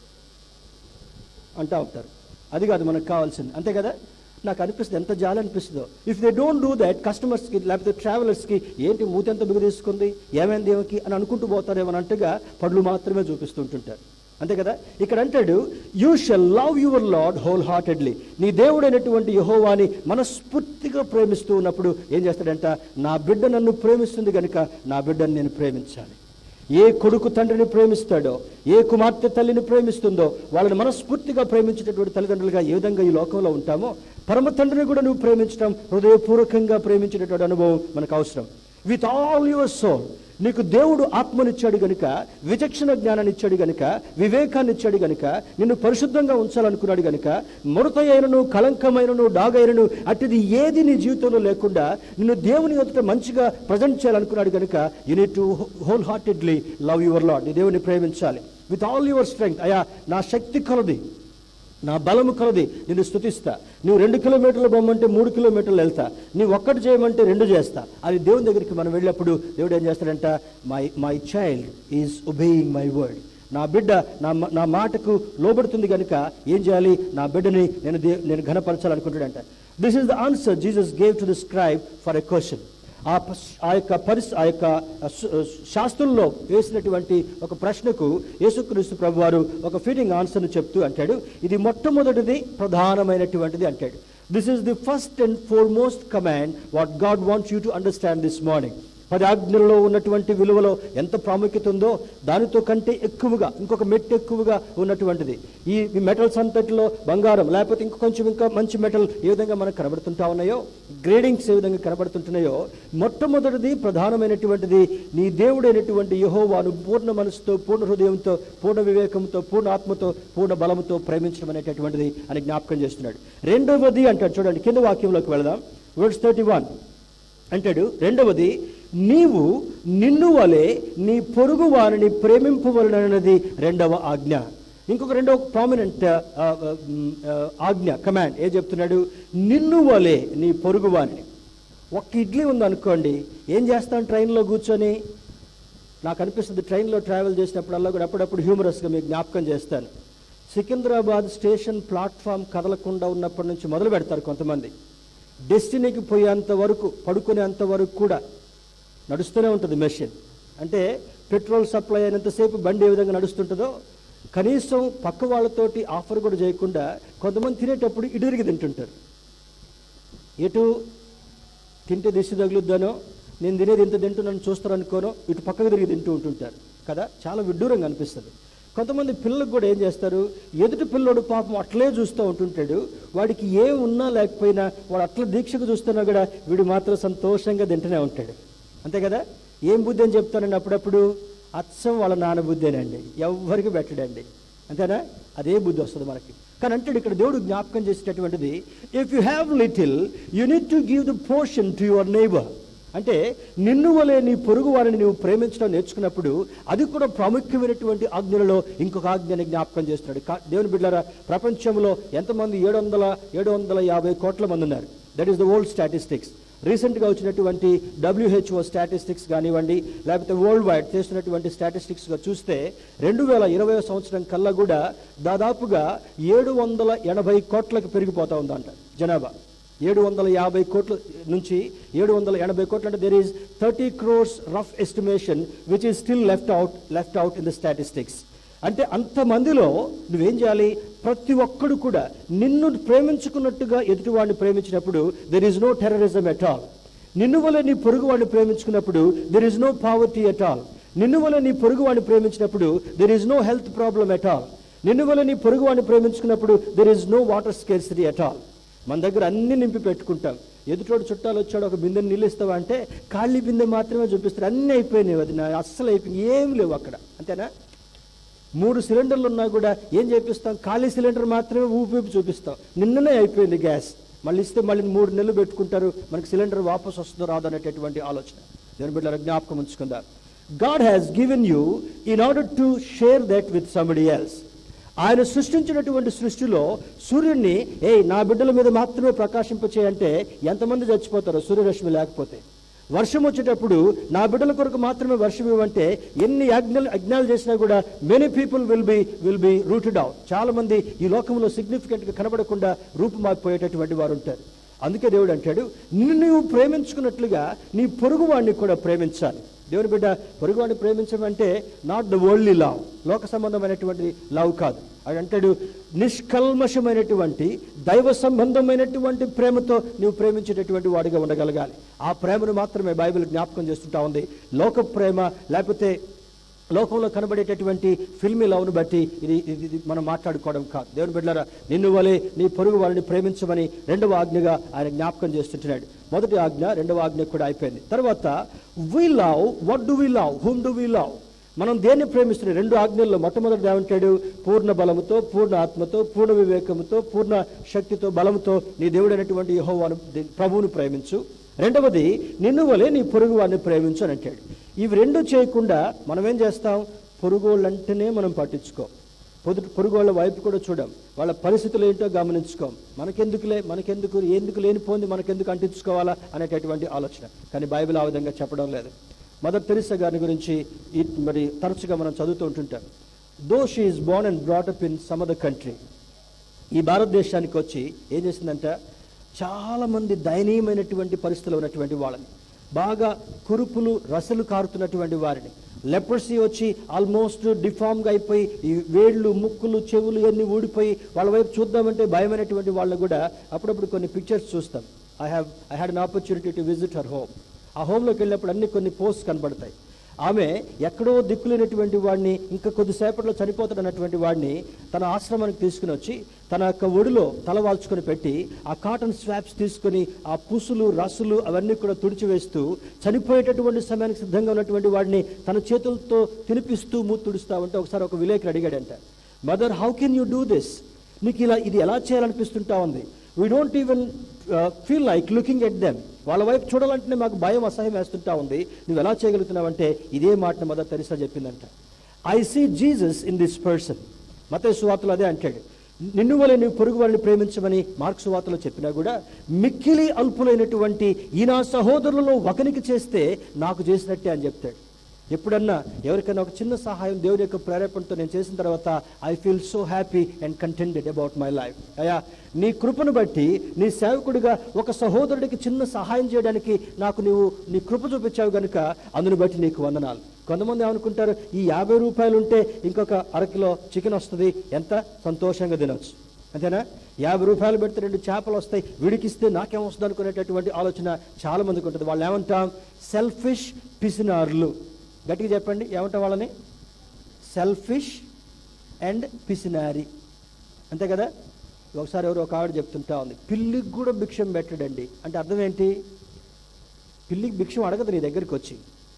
అంటా ఉంటారు అది కాదు మనకు కావాల్సింది అంతే కదా నాకు అనిపిస్తుంది ఎంత జాలి అనిపిస్తుందో if they don't do that కస్టమర్స్కి లేకపోతే ట్రావెలర్స్కి ఏంటి మూతి ఎంత బిగు తీసుకుంది ఏమైంది ఏమకి అని అనుకుంటూ పోతారేమో అన్నట్టుగా పళ్ళు మాత్రమే చూపిస్తుంటుంటారు అంతే కదా ఇక్కడ అంటాడు you shall love your lord whole heartedly నీ దేవుడైనటువంటి యహోవాని మనస్ఫూర్తిగా ప్రేమిస్తూ ఉన్నప్పుడు ఏం చేస్తాడంట నా బిడ్డ నన్ను ప్రేమిస్తుంది కనుక నా బిడ్డను నేను ప్రేమించాలి ఏ కొడుకు తండ్రిని ప్రేమిస్తాడో ఏ కుమార్తె తల్లిని ప్రేమిస్తుందో వాళ్ళని మనస్ఫూర్తిగా ప్రేమించేటటువంటి తల్లిదండ్రులుగా ఏ విధంగా ఈ లోకంలో ఉంటామో పరమ తండ్రిని కూడా నువ్వు ప్రేమించడం హృదయపూర్వకంగా ప్రేమించేటటువంటి అనుభవం మనకు అవసరం విత్ ఆల్ యువర్ సోల్ నీకు దేవుడు ఆత్మనిచ్చాడు గనుక విచక్షణ జ్ఞానాన్ని ఇచ్చాడు గనుక వివేకాన్ని ఇచ్చాడు గనుక నిన్ను పరిశుద్ధంగా ఉంచాలనుకున్నాడు గనుక ముడత అయినను కలంకమైనను డాగైనను అట్టిది ఏది నీ జీవితంలో లేకుండా నిన్ను దేవుని ఎదుట మంచిగా ప్రజెంట్ చేయాలనుకున్నాడు గనుక you need to whole heartedly love your lord నీ దేవుని ప్రేమించాలి విత్ ఆల్ యువర్ స్ట్రెంగ్త్ అయా నా శక్తి కొలది నా బలము కలది నిన్ను స్థుతిస్తా నువ్వు రెండు కిలోమీటర్లు బొమ్మంటే మూడు కిలోమీటర్లు వెళ్తా నువ్వు ఒక్కటి చేయమంటే రెండు చేస్తా అది దేవుని దగ్గరికి మనం వెళ్ళినప్పుడు దేవుడు ఏం చేస్తాడంట my my child is obeying my word నా బిడ్డ నా మా- నా మాటకు లోబడుతుంది కనుక ఏం చేయాలి నా బిడ్డని నేను దే- నేను ఘనపరచాలనుకుంటాడంట this is the answer Jesus gave to the scribe for a question uh పస్- ఆ యొక్క పరిస్ ఆ యొక్క సు- శాస్త్రంలో వేసినటువంటి ఒక ప్రశ్నకు యేసుక్రీస్తు ప్రభు వారు ఒక ఫిటింగ్ ఆన్సర్ను చెప్తూ అంటాడు ఇది మొట్టమొదటిది ప్రధానమైనటువంటిది అంటాడు this is the first and foremost command what God wants you to understand this morning పది ఆజ్ఞల్లో ఉన్నటువంటి విలువలో ఎంత ప్రాముఖ్యత ఉందో దానితో కంటే ఎక్కువగా ఇంకొక మెట్టు ఎక్కువగా ఉన్నటువంటిది ఈ ఈ మెటల్స్ అంతటిలో బంగారం లేకపోతే ఇంక కొంచెం ఇంకా మంచి మెటల్ ఏ విధంగా మనకు కనబడుతుంటా ఉన్నాయో గ్రేడింగ్స్ ఏ విధంగా కనబడుతుంటున్నాయో మొట్టమొదటిది ప్రధానమైనటువంటిది నీ దేవుడైనటువంటి యహోవాను పూర్ణ మనసుతో పూర్ణ హృదయంతో పూర్ణ వివేకంతో పూర్ణ ఆత్మతో పూర్ణ బలంతో ప్రేమించడం అనేటటువంటిది అని జ్ఞాపకం చేస్తున్నాడు రెండవది అంటాడు చూడండి కింద వాక్యంలోకి వెళదాం వర్డ్స్ థర్టీ వన్ అంటాడు రెండవది నీవు నిన్ను వలె నీ పొరుగు వారిని ప్రేమింపవలనన్నది రెండవ ఆజ్ఞ ఇంకొక రెండవ ప్రామినెంట్ ఆజ్ఞ కమాండ్ ఏం చెప్తున్నాడు నిన్ను వలె నీ పొరుగు వారిని ఒక్క ఇడ్లీ ఉందనుకోండి ఏం చేస్తాం ట్రైన్లో కూర్చొని నాకు అనిపిస్తుంది ట్రైన్లో ట్రావెల్ చేసినప్పుడల్లా కూడా అప్పుడప్పుడు హ్యూమరస్గా మీకు జ్ఞాపకం చేస్తాను సికింద్రాబాద్ స్టేషన్ ప్లాట్ఫామ్ కదలకుండా ఉన్నప్పటి నుంచి మొదలు పెడతారు కొంతమంది డెస్టినీకి పోయేంత వరకు పడుకునేంత వరకు కూడా నడుస్తూనే ఉంటుంది మెషిన్ అంటే పెట్రోల్ సప్లై అయినంతసేపు బండి ఏ విధంగా నడుస్తుంటుందో కనీసం పక్క వాళ్ళతోటి ఆఫర్ కూడా చేయకుండా కొంతమంది తినేటప్పుడు ఇటురిగి తింటుంటారు ఎటు తింటే దిశ తగులుద్దానో నేను తినేది ఇంత తింటూ నన్ను చూస్తారు అనుకోనో ఇటు పక్కకు తిరిగి తింటూ ఉంటుంటారు కదా చాలా విడ్డూరంగా అనిపిస్తుంది కొంతమంది పిల్లలకు కూడా ఏం చేస్తారు ఎదుటి పిల్లోడు పాపం అట్లే చూస్తూ ఉంటుంటాడు వాడికి ఏం ఉన్నా లేకపోయినా వాడు అట్లా దీక్షకు చూస్తున్నా కూడా వీడు మాత్రం సంతోషంగా తింటూనే ఉంటాడు అంతే కదా ఏం బుద్ధి అని చెప్తానండి అప్పుడప్పుడు అచ్చం వాళ్ళ నాన్న బుద్ధేనండి ఎవ్వరికి పెట్టడండి అంతేనా అదే బుద్ధి వస్తుంది మనకి కానీ అంటాడు ఇక్కడ దేవుడు జ్ఞాపకం చేసేటటువంటిది if you have little you need to give the portion to your neighbour అంటే నిన్ను వలె నీ పొరుగు వారిని నువ్వు ప్రేమించడం నేర్చుకున్నప్పుడు అది కూడా ప్రాముఖ్యమైనటువంటి ఆజ్ఞలలో ఇంకొక ఆజ్ఞని జ్ఞాపకం చేస్తున్నాడు కా- దేవుని బిడ్డలారా ప్రపంచంలో ఎంతమంది ఏడు వందల ఏడు వందల యాభై కోట్ల మంది ఉన్నారు that is the old statistics రీసెంట్గా వచ్చినటువంటి డబ్ల్యూహెచ్ఓ స్టాటిస్టిక్స్ కానివ్వండి లేకపోతే వరల్డ్ వైడ్ చేస్తున్నటువంటి స్టాటిస్టిక్స్గా చూస్తే రెండు వేల ఇరవై సంవత్సరం కల్లా కూడా దాదాపుగా ఏడు వందల ఎనభై కోట్లకు పెరిగిపోతా ఉందంట జనాభా ఏడు వందల యాభై కోట్ల నుంచి ఏడు వందల ఎనభై కోట్లు అంటే there is thirty crores rough estimation which is still left out left out in the statistics అంటే అంతమందిలో నువ్వేం చేయాలి ప్రతి ఒక్కడు కూడా నిన్ను ప్రేమించుకున్నట్టుగా ఎదుటివాడిని ప్రేమించినప్పుడు there is no terrorism at all నిన్ను వల్ల నీ పొరుగు వాడిని ప్రేమించుకున్నప్పుడు there is no poverty at all నిన్ను వల్ల నీ పొరుగు వాడిని ప్రేమించినప్పుడు there is no health problem at all నిన్ను వల్ల నీ పొరుగు వాడిని ప్రేమించుకున్నప్పుడు there is no water scarcity at all మన దగ్గర అన్ని నింపి పెట్టుకుంటాం ఎదుటోడు చుట్టాలు వచ్చాడు ఒక బిందె నీళ్ళు ఇస్తావా అంటే ఖాళీ బిందె మాత్రమే చూపిస్తారు అన్నీ అయిపోయినాయి అది నా అస్సలు అయిపోయింది ఏం లేవు అక్కడ అంతేనా మూడు సిలిండర్లు ఉన్నా కూడా ఏం చేపిస్తాం ఖాళీ సిలిండర్ మాత్రమే ఊపి ఊపి చూపిస్తాం నిన్ననే అయిపోయింది గ్యాస్ మళ్ళీ ఇస్తే మళ్ళీ మూడు నెలలు పెట్టుకుంటారు మనకి సిలిండర్ వాపస్ వస్తుందో రాదో అనేటటువంటి ఆలోచన దేని బిడ్డల జ్ఞాపకం ఉంచుకుందాం God has given you in order to share that with somebody else ఆయన సృష్టించినటువంటి సృష్టిలో సూర్యుడిని ఏ నా బిడ్డల మీద మాత్రమే ప్రకాశింపచేయంటే ఎంతమంది చచ్చిపోతారో సూర్యరశ్మి లేకపోతే వర్షం వచ్చేటప్పుడు నా బిడ్డల కొరకు మాత్రమే వర్షం ఇవ్వంటే ఎన్ని యజ్ఞాలు యజ్ఞాలు చేసినా కూడా many people will be will be rooted out చాలా మంది ఈ లోకంలో సిగ్నిఫికెంట్గా కనబడకుండా రూపుమారిపోయేటటువంటి వారు ఉంటారు అందుకే దేవుడు అంటాడు నిన్ను నువ్వు ప్రేమించుకున్నట్లుగా నీ పొరుగు వాడిని కూడా ప్రేమించాలి దేవుని బిడ్డ పొరుగువాడిని ప్రేమించమంటే నాట్ ద వరల్డ్లీ లవ్ లోక సంబంధమైనటువంటి లవ్ కాదు అది అంటాడు నిష్కల్మషమైనటువంటి దైవ సంబంధమైనటువంటి ప్రేమతో నువ్వు ప్రేమించేటటువంటి వాడిగా ఉండగలగాలి ఆ ప్రేమను మాత్రమే బైబిల్ జ్ఞాపకం చేస్తుంటా ఉంది లోక ప్రేమ లేకపోతే లోకంలో కనబడేటటువంటి ఫిల్మీ లవ్ను బట్టి ఇది ఇది ఇది మనం మాట్లాడుకోవడం కాదు దేవుని బిడ్డలారా నిన్ను వలె నీ పొరుగు వారిని ప్రేమించమని రెండవ ఆజ్ఞగా ఆయన జ్ఞాపకం చేస్తుంటున్నాడు మొదటి ఆజ్ఞ రెండవ ఆజ్ఞ కూడా అయిపోయింది తర్వాత we love what do we love whom do we love మనం దేన్ని ప్రేమిస్తున్నాం రెండు ఆజ్ఞల్లో మొట్టమొదటి ఏమంటాడు పూర్ణ బలముతో పూర్ణ ఆత్మతో పూర్ణ వివేకముతో పూర్ణ శక్తితో బలముతో నీ దేవుడైనటువంటి యెహోవాను ది- ప్రభువును ప్రేమించు రెండవది నిన్ను వలె నీ పొరుగు వారిని ప్రేమించు అని అంటాడు ఇవి రెండు చేయకుండా మనం ఏం చేస్తాం పొరుగోళ్ళంటేనే మనం పట్టించుకో పొద్దు పొరుగోళ్ళ వైపు కూడా చూడం వాళ్ళ పరిస్థితులు ఏంటో గమనించుకోం మనకెందుకులే మనకెందుకు ఎందుకు లేనిపోంది మనకెందుకు అంటించుకోవాలా అనేటటువంటి ఆలోచన కానీ బైబిల్ ఆ విధంగా చెప్పడం లేదు మదర్ తెరిసా గారి గురించి ఈ మరి తరచుగా మనం చదువుతూ ఉంటుంటాం though she is born and brought up in some other country ఈ భారతదేశానికి వచ్చి ఏం చేసిందంట చాలా మంది దయనీయమైనటువంటి పరిస్థితులు ఉన్నటువంటి వాళ్ళని బాగా కురుపులు రసలు కారుతున్నటువంటి వారిని లెప్రసీ వచ్చి ఆల్మోస్ట్ డిఫామ్గా అయిపోయి ఈ వేళ్ళు ముక్కులు చెవులు ఇవన్నీ ఊడిపోయి వాళ్ళ వైపు చూద్దామంటే భయమైనటువంటి వాళ్ళని కూడా అప్పుడప్పుడు కొన్ని పిక్చర్స్ చూస్తాం I have I had an opportunity to visit her home ఆ హోమ్లోకి వెళ్ళినప్పుడు అన్ని కొన్ని పోస్ట్ కనబడతాయి ఆమె ఎక్కడో దిక్కులేనటువంటి వాడిని ఇంకా కొద్దిసేపట్లో చనిపోతాడన్నటువంటి వాడిని తన ఆశ్రమానికి తీసుకుని వచ్చి తన యొక్క ఒడిలో తల వాల్చుకొని పెట్టి ఆ కాటన్ స్వాప్స్ తీసుకొని ఆ పుసులు రసులు అవన్నీ కూడా తుడిచివేస్తూ చనిపోయేటటువంటి సమయానికి సిద్ధంగా ఉన్నటువంటి వాడిని తన చేతులతో తినిపిస్తూ మూతి తుడుస్తా ఉంటే ఒకసారి ఒక విలేకరు అడిగాడంట mother how can you do this నీకు ఇలా ఇది ఎలా చేయాలనిపిస్తుంటా ఉంది we don't even feel like looking at them వాళ్ళ వైపు చూడాలంటేనే మాకు భయం అసహ్యం వేస్తుంటా ఉంది నువ్వు ఎలా చేయగలుగుతున్నావంటే ఇదే మాటను మదర్ తెరిసా చెప్పిందంట I see Jesus in this person మత సువార్తలు అదే అంటాడు నిన్ను వలె నువ్వు పొరుగు వారిని ప్రేమించమని మార్క్స్ సువార్తలో చెప్పినా కూడా మిక్కిలి అల్పులైనటువంటి ఈ నా సహోదరులలో ఒకనికి చేస్తే నాకు చేసినట్టే అని చెప్తాడు ఎప్పుడన్నా ఎవరికైనా ఒక చిన్న సహాయం దేవుడి యొక్క ప్రేరేపణతో నేను చేసిన తర్వాత I feel so happy and contented about my life అయ్యా నీ కృపను బట్టి నీ సేవకుడిగా ఒక సహోదరుడికి చిన్న సహాయం చేయడానికి నాకు నీవు నీ కృప చూపించావు కనుక అందుని బట్టి నీకు వందనాలు కొంతమంది ఏమనుకుంటారు ఈ యాభై రూపాయలు ఉంటే ఇంకొక అరకిలో చికెన్ వస్తుంది ఎంత సంతోషంగా తినొచ్చు అంతేనా యాభై రూపాయలు పెడితే రెండు చేపలు వస్తాయి విడికిస్తే నాకేం వస్తుంది అనుకునేటటువంటి ఆలోచన చాలా మందికి ఉంటుంది వాళ్ళు ఏమంటాం సెల్ఫిష్ పిసినారులు గట్టిగా చెప్పండి ఏమంటాం వాళ్ళని సెల్ఫిష్ అండ్ పిసినారి అంతే కదా ఒకసారి ఎవరు ఒక ఆవిడ చెప్తుంటా ఉంది పిల్లికి కూడా భిక్షం పెట్టడండి అంటే అర్థం ఏంటి పిల్లికి భిక్షం అడగదు నీ దగ్గరికి వచ్చి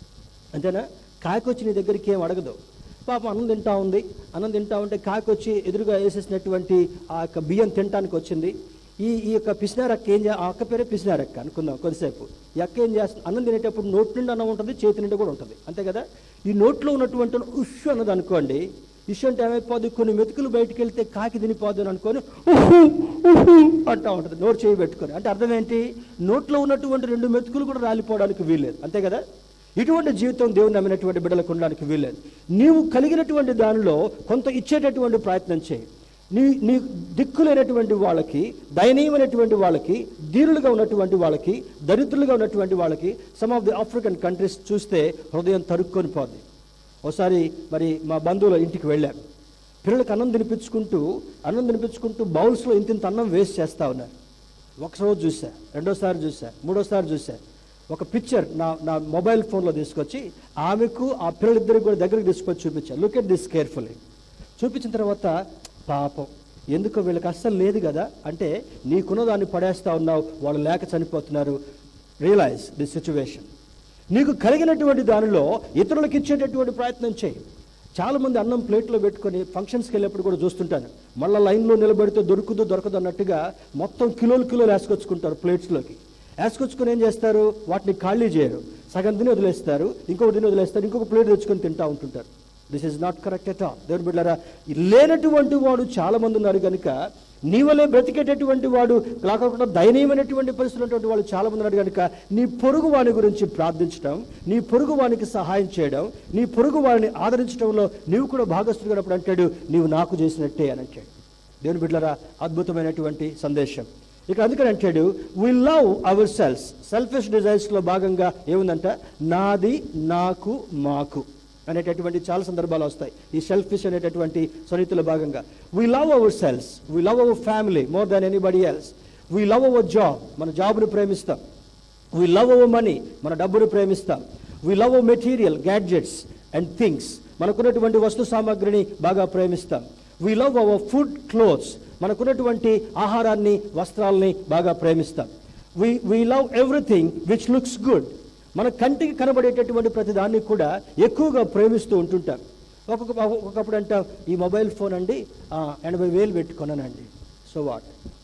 అంతేనా కాకొచ్చి నీ దగ్గరికి ఏం అడగదు పాపం అన్నం తింటా ఉంది అన్నం తింటా ఉంటే కాకొచ్చి ఎదురుగా వేసేసినటువంటి ఆ యొక్క బియ్యం తినటానికి వచ్చింది ఈ ఈ యొక్క పిసినారక్క ఏం చే ఆ అక్క పేరే పిసినారక్క అనుకుందాం కొద్దిసేపు ఈ అక్క ఏం చేస్తుంది అన్నం తినేటప్పుడు నోటి నిండా అన్నం ఉంటుంది చేతి నిండా కూడా ఉంటుంది అంతే కదా ఈ నోట్లో ఉన్నటువంటి ఉష్ అన్నది అనుకోండి ఇష్ అంటే ఏమైపోద్ది కొన్ని మెతుకులు బయటికి వెళ్తే కాకి తినిపోదు అని అనుకొని ఉహు ఉహు అంటా ఉంటుంది నోరు చేయి పెట్టుకొని అంటే అర్థం ఏంటి నోట్లో ఉన్నటువంటి రెండు మెతుకులు కూడా రాలిపోవడానికి వీల్లేదు అంతే కదా ఇటువంటి జీవితం దేవుని నమ్మినటువంటి బిడ్డలకు ఉండడానికి వీల్లేదు నీవు కలిగినటువంటి దానిలో కొంత ఇచ్చేటటువంటి ప్రయత్నం చేయి నీ నీ దిక్కులేనటువంటి వాళ్ళకి దయనీయమైనటువంటి వాళ్ళకి దీనులుగా ఉన్నటువంటి వాళ్ళకి దరిద్రులుగా ఉన్నటువంటి వాళ్ళకి some of the African countries చూస్తే హృదయం తరుక్కొని పోద్ది ఒకసారి మరి మా బంధువుల ఇంటికి వెళ్ళాను పిల్లలకు అన్నం తినిపించుకుంటూ అన్నం తినిపించుకుంటూ బౌల్స్లో ఇంత ఇంత అన్నం వేస్ట్ చేస్తా ఉన్నారు ఒకసారి చూసా రెండోసారి చూసా మూడోసారి చూసా ఒక పిక్చర్ నా నా మొబైల్ ఫోన్లో తీసుకొచ్చి ఆమెకు ఆ పిల్లలిద్దరికి కూడా దగ్గరికి తీసుకొచ్చి చూపించాను లుక్ ఎట్ దిస్ కేర్ఫుల్లీ చూపించిన తర్వాత పాపం ఎందుకో వీళ్ళకి అస్సలు లేదు కదా అంటే నీకున్న దాన్ని పడేస్తా ఉన్నావు వాళ్ళు లేక చనిపోతున్నారు రియలైజ్ ది సిచ్యువేషన్ నీకు కలిగినటువంటి దానిలో ఇతరులకు ఇచ్చేటటువంటి ప్రయత్నం చేయి చాలా మంది అన్నం ప్లేట్లో పెట్టుకొని ఫంక్షన్స్కి వెళ్ళేప్పుడు కూడా చూస్తుంటాను మళ్ళీ లైన్లో నిలబడితే దొరుకుదు దొరకదు అన్నట్టుగా మొత్తం కిలోలు కిలోలు వేసుకొచ్చుకుంటారు ప్లేట్స్లోకి వేసుకొచ్చుకొని ఏం చేస్తారు వాటిని ఖాళీ చేయరు సగం తిని వదిలేస్తారు ఇంకొక తిని వదిలేస్తారు ఇంకొక ప్లేట్ తెచ్చుకొని తింటా ఉంటుంటారు this is not correct at all దేవుని బిడ్డారా లేనటువంటి వాడు చాలా మంది ఉన్నారు కనుక నీవలే బ్రతికేటటువంటి వాడు కాకుండా దయనీయమైనటువంటి పరిస్థితులు ఉన్నటువంటి వాళ్ళు చాలా మంది ఉన్నారు కనుక నీ పొరుగు వాని గురించి ప్రార్థించడం నీ పొరుగు వానికి సహాయం చేయడం నీ పొరుగు వారిని ఆదరించడంలో నీవు కూడా భాగస్థుడు అప్పుడు అంటాడు నీవు నాకు చేసినట్టే అని అంటాడు దేవుని బిడ్డలారా అద్భుతమైనటువంటి సందేశం ఇక అందుకని అంటాడు we love ourselves selfish డిజైర్స్లో భాగంగా ఏముందంట నాది నాకు మాకు అనేటటువంటి చాలా సందర్భాలు వస్తాయి ఈ సెల్ఫిష్ అనేటటువంటి సునీతిలో భాగంగా we love ourselves we love our family more than anybody else we love our job మన జాబ్ని ప్రేమిస్తాం వీ లవ్ అవర్ మనీ మన డబ్బును ప్రేమిస్తాం we love our material gadgets and things మనకున్నటువంటి వస్తు సామాగ్రిని బాగా ప్రేమిస్తాం we love our food clothes మనకున్నటువంటి ఆహారాన్ని వస్త్రాలని బాగా ప్రేమిస్తాం we we love everything which looks good మన కంటికి కనబడేటటువంటి ప్రతి దాన్ని కూడా ఎక్కువగా ప్రేమిస్తూ ఉంటుంటాం ఒక్కొక్క ఒక్కొక్కప్పుడు అంటాం ఈ మొబైల్ ఫోన్ అండి ఆ, ఎనభై వేలు పెట్టుకున్నానండి సో వాట్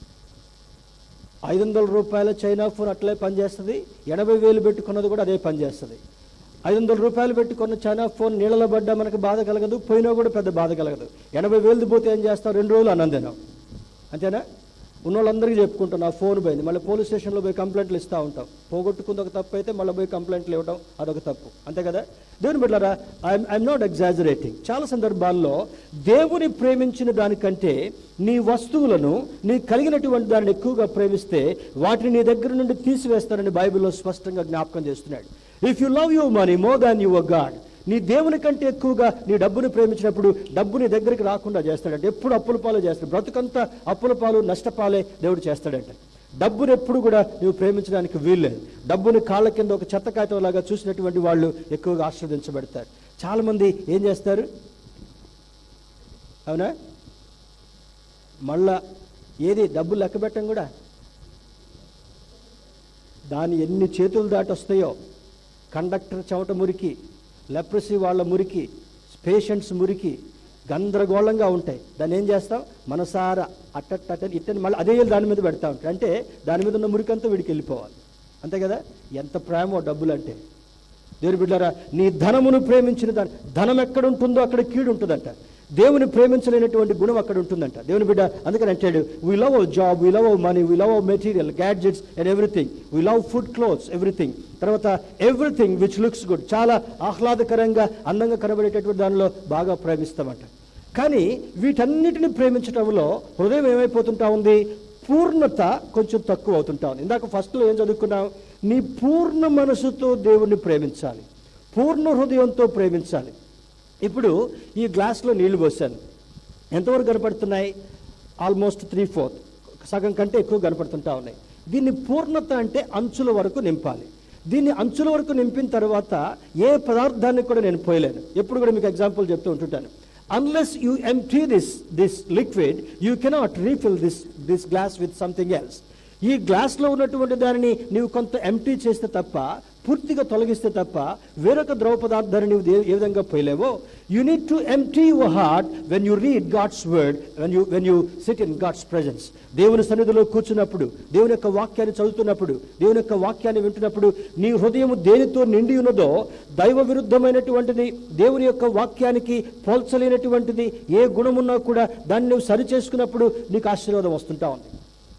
ఐదు వందల రూపాయల చైనా ఫోన్ అట్లే పనిచేస్తుంది ఎనభై వేలు పెట్టుకున్నది కూడా అదే పనిచేస్తుంది ఐదు వందల రూపాయలు పెట్టుకున్న చైనా ఫోన్ నీళ్ళలో పడ్డా మనకు బాధ కలగదు పోయినా కూడా పెద్ద బాధ కలగదు ఎనభై వేలు పోతే ఏం చేస్తాం రెండు రోజులు అన్నం అంతేనా ఉన్న వాళ్ళందరికీ చెప్పుకుంటాం నా ఫోన్ పోయింది మళ్ళీ పోలీస్ స్టేషన్లో పోయి కంప్లైంట్లు ఇస్తూ ఉంటాం పోగొట్టుకుంది ఒక తప్పు అయితే మళ్ళీ పోయి కంప్లైంట్లు ఇవ్వడం అదొక తప్పు అంతే కదా దేవుని బిడ్డారా ఐఎమ్ ఐఎమ్ నాట్ ఎగ్జాజరేటింగ్ చాలా సందర్భాల్లో దేవుని ప్రేమించిన దానికంటే నీ వస్తువులను నీ కలిగినటువంటి దానిని ఎక్కువగా ప్రేమిస్తే వాటిని నీ దగ్గర నుండి తీసివేస్తానని బైబిల్లో స్పష్టంగా జ్ఞాపకం చేస్తున్నాడు if you love your money more than your God నీ దేవుని కంటే ఎక్కువగా నీ డబ్బుని ప్రేమించినప్పుడు డబ్బు నీ దగ్గరికి రాకుండా చేస్తాడంట ఎప్పుడు అప్పుల పాలు చేస్తాడు బ్రతుకంతా అప్పుల పాలు నష్టపాలే దేవుడు చేస్తాడంట డబ్బును ఎప్పుడు కూడా నువ్వు ప్రేమించడానికి వీల్లేదు డబ్బుని కాళ్ళ కింద ఒక చెత్త కాగితం లాగా చూసినటువంటి వాళ్ళు ఎక్కువగా ఆశ్రవదించబడతారు చాలా మంది ఏం చేస్తారు అవునా మళ్ళా ఏది డబ్బులు లెక్క పెట్టం కూడా దాని ఎన్ని చేతులు దాటి వస్తాయో కండక్టర్ చెమట మురికి లెప్రసీ వాళ్ళ మురికి పేషెంట్స్ మురికి గందరగోళంగా ఉంటాయి దాన్ని ఏం చేస్తాం మనసారా అట్టట్ట ఇట్టని మళ్ళీ అదే దాని మీద పెడతా ఉంటాయి అంటే దాని మీద ఉన్న మురికంతా వీడికి వెళ్ళిపోవాలి అంతే కదా ఎంత ప్రేమో డబ్బులు అంటే దేవుని బిడ్డారా నీ ధనమును ప్రేమించిన దాని ధనం ఎక్కడ ఉంటుందో అక్కడ కీడు ఉంటుందంట దేవుని ప్రేమించలేనటువంటి గుణం అక్కడ ఉంటుందంట దేవుని బిడ్డ అందుకని అంటాడు we love our job we love our money we love our material gadgets and everything we love food clothes everything తర్వాత ఎవ్రీథింగ్ విచ్ లుక్స్ గుడ్ చాలా ఆహ్లాదకరంగా అందంగా కనబడేటటువంటి దానిలో బాగా ప్రేమిస్తామంట కానీ వీటన్నిటిని ప్రేమించడంలో హృదయం ఏమైపోతుంటా ఉంది పూర్ణత కొంచెం తక్కువ అవుతుంటా ఉంది ఇందాక ఫస్ట్లో ఏం చదువుకున్నాం నీ పూర్ణ మనసుతో దేవుణ్ణి ప్రేమించాలి పూర్ణ హృదయంతో ప్రేమించాలి ఇప్పుడు ఈ గ్లాస్లో నీళ్లు పోసాను ఎంతవరకు కనపడుతున్నాయి ఆల్మోస్ట్ త్రీ ఫోర్త్ సగం కంటే ఎక్కువ కనపడుతుంటా ఉన్నాయి దీన్ని పూర్ణత అంటే అంచుల వరకు నింపాలి దీన్ని అంచుల వరకు నింపిన తర్వాత ఏ పదార్థాన్ని కూడా నేను పోయలేను ఎప్పుడు కూడా మీకు ఎగ్జాంపుల్ చెప్తూ ఉంటుంటాను unless you empty this this liquid you cannot refill this this glass with something else ఈ గ్లాస్లో ఉన్నటువంటి దానిని నీవు కొంత ఎంటీ చేస్తే తప్ప పూర్తిగా తొలగిస్తే తప్ప వేరొక ద్రవ పదార్థాన్ని నీవు ఏ- ఏ విధంగా పోయలేవో you need to empty your heart when you read God's word when you when you sit in God's presence దేవుని సన్నిధిలో కూర్చున్నప్పుడు దేవుని యొక్క వాక్యాన్ని చదువుతున్నప్పుడు దేవుని యొక్క వాక్యాన్ని వింటున్నప్పుడు నీ హృదయం దేనితో నిండి ఉన్నదో దైవ విరుద్ధమైనటువంటిది దేవుని యొక్క వాక్యానికి పోల్చలేనటువంటిది ఏ గుణమున్నా కూడా దాన్ని నువ్వు సరి చేసుకున్నప్పుడు నీకు ఆశీర్వాదం వస్తుంటా ఉంది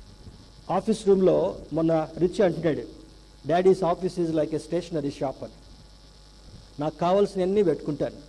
ఆఫీస్ రూమ్లో మొన్న రిచ్ అంటున్నాడు daddy's office is like a stationery shop అని నాకు కావాల్సినవన్నీ పెట్టుకుంటాను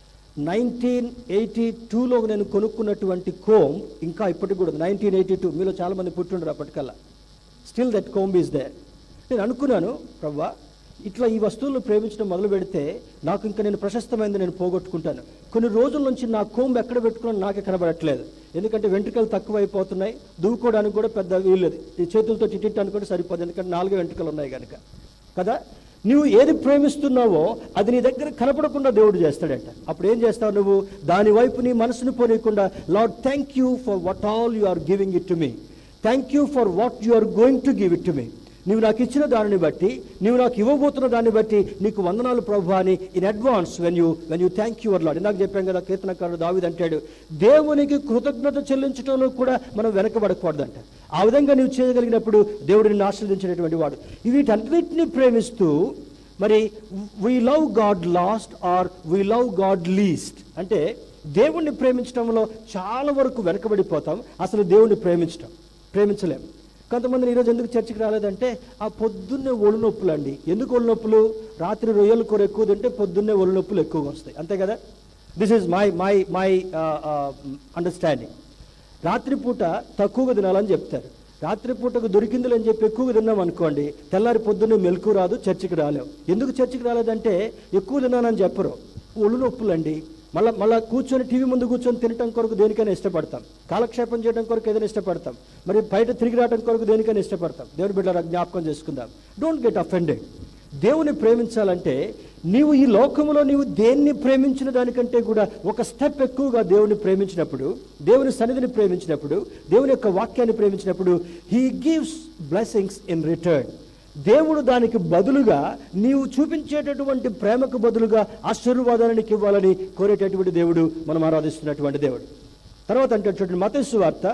నైన్టీన్ ఎయిటీ టూలో నేను కొనుక్కున్నటువంటి కోమ్ ఇంకా ఇప్పటికి కూడా నైన్టీన్ ఎయిటీ టూ మీలో చాలామంది పుట్టుండరు అప్పటికల్లా still that comb is there నేను అనుకున్నాను ప్రవ్వా ఇట్లా ఈ వస్తువులను ప్రేమించడం మొదలు పెడితే నాకు ఇంకా నేను ప్రశస్తమైంది నేను పోగొట్టుకుంటాను కొన్ని రోజుల నుంచి నా కోంబు ఎక్కడ పెట్టుకున్నా నాకే కనబడట్లేదు ఎందుకంటే వెంట్రుకలు తక్కువ అయిపోతున్నాయి దూకోవడానికి కూడా పెద్ద వీల్లేదు ఈ చేతులతో చిట్టిట్టానికి కూడా సరిపోదు ఎందుకంటే నాలుగు వెంట్రుకలు ఉన్నాయి కనుక కదా నువ్వు ఏది ప్రేమిస్తున్నావో అది నీ దగ్గర కనపడకుండా దేవుడు చేస్తాడంట అప్పుడు ఏం చేస్తావు నువ్వు దాని వైపు నీ మనసుని పోనీయకుండా Lord thank you for what all you are giving it to me thank you for what you are going to give it to me నువ్వు నాకు ఇచ్చిన దానిని బట్టి నువ్వు నాకు ఇవ్వబోతున్న దాన్ని బట్టి నీకు వందనాలు ప్రభు అని in advance when you when you thank you Lord ఇందాక చెప్పాం కదా కీర్తనకారుడు దావిది అంటాడు దేవునికి కృతజ్ఞత చెల్లించడంలో కూడా మనం వెనకబడకూడదంట ఆ విధంగా నువ్వు చేయగలిగినప్పుడు దేవుడు నిన్ను ఆశ్రదించినటువంటి వాడు వీటన్నిటిని ప్రేమిస్తూ మరి we love God last or we love God least అంటే దేవుణ్ణి ప్రేమించడంలో చాలా వరకు వెనకబడిపోతాం అసలు దేవుణ్ణి ప్రేమించడం ప్రేమించలేం కొంతమంది ఈరోజు ఎందుకు చర్చికి రాలేదంటే ఆ పొద్దున్నే ఒళ్ళు నొప్పులు అండి ఎందుకు ఒళ్ళు నొప్పులు రాత్రి రొయ్యల కూర ఎక్కువ తింటే పొద్దున్నే ఒళ్ళు నొప్పులు ఎక్కువగా వస్తాయి అంతే కదా this is my my my understanding రాత్రిపూట తక్కువగా తినాలని చెప్తారు రాత్రిపూటకు దొరికిందిలే అని చెప్పి ఎక్కువగా తిన్నాం అనుకోండి తెల్లారి పొద్దున్నే మెలకు రాదు చర్చికి రాలేవు ఎందుకు చర్చికి రాలేదంటే ఎక్కువ తిన్నానని చెప్పరు ఒళ్ళు నొప్పులండి మళ్ళీ మళ్ళీ కూర్చొని టీవీ ముందు కూర్చొని తినటం కొరకు దేనికైనా ఇష్టపడతాం కాలక్షేపం చేయడం కొరకు ఏదైనా ఇష్టపడతాం మరి బయట తిరిగి రావడం కొరకు దేనికైనా ఇష్టపడతాం దేవుని బిడ్డ జ్ఞాపకం చేసుకుందాం డోంట్ గెట్ అఫెండెడ్ దేవుని ప్రేమించాలంటే నీవు ఈ లోకంలో నీవు దేన్ని ప్రేమించిన దానికంటే కూడా ఒక స్టెప్ ఎక్కువగా దేవుని ప్రేమించినప్పుడు దేవుని సన్నిధిని ప్రేమించినప్పుడు దేవుని యొక్క వాక్యాన్ని ప్రేమించినప్పుడు he gives blessings in return దేవుడు దానికి బదులుగా నీవు చూపించేటటువంటి ప్రేమకు బదులుగా ఆశీర్వాదానికి ఇవ్వాలని కోరేటటువంటి దేవుడు మనం ఆరాధిస్తున్నటువంటి దేవుడు తర్వాత అంటే చూడండి మతస్సు వార్త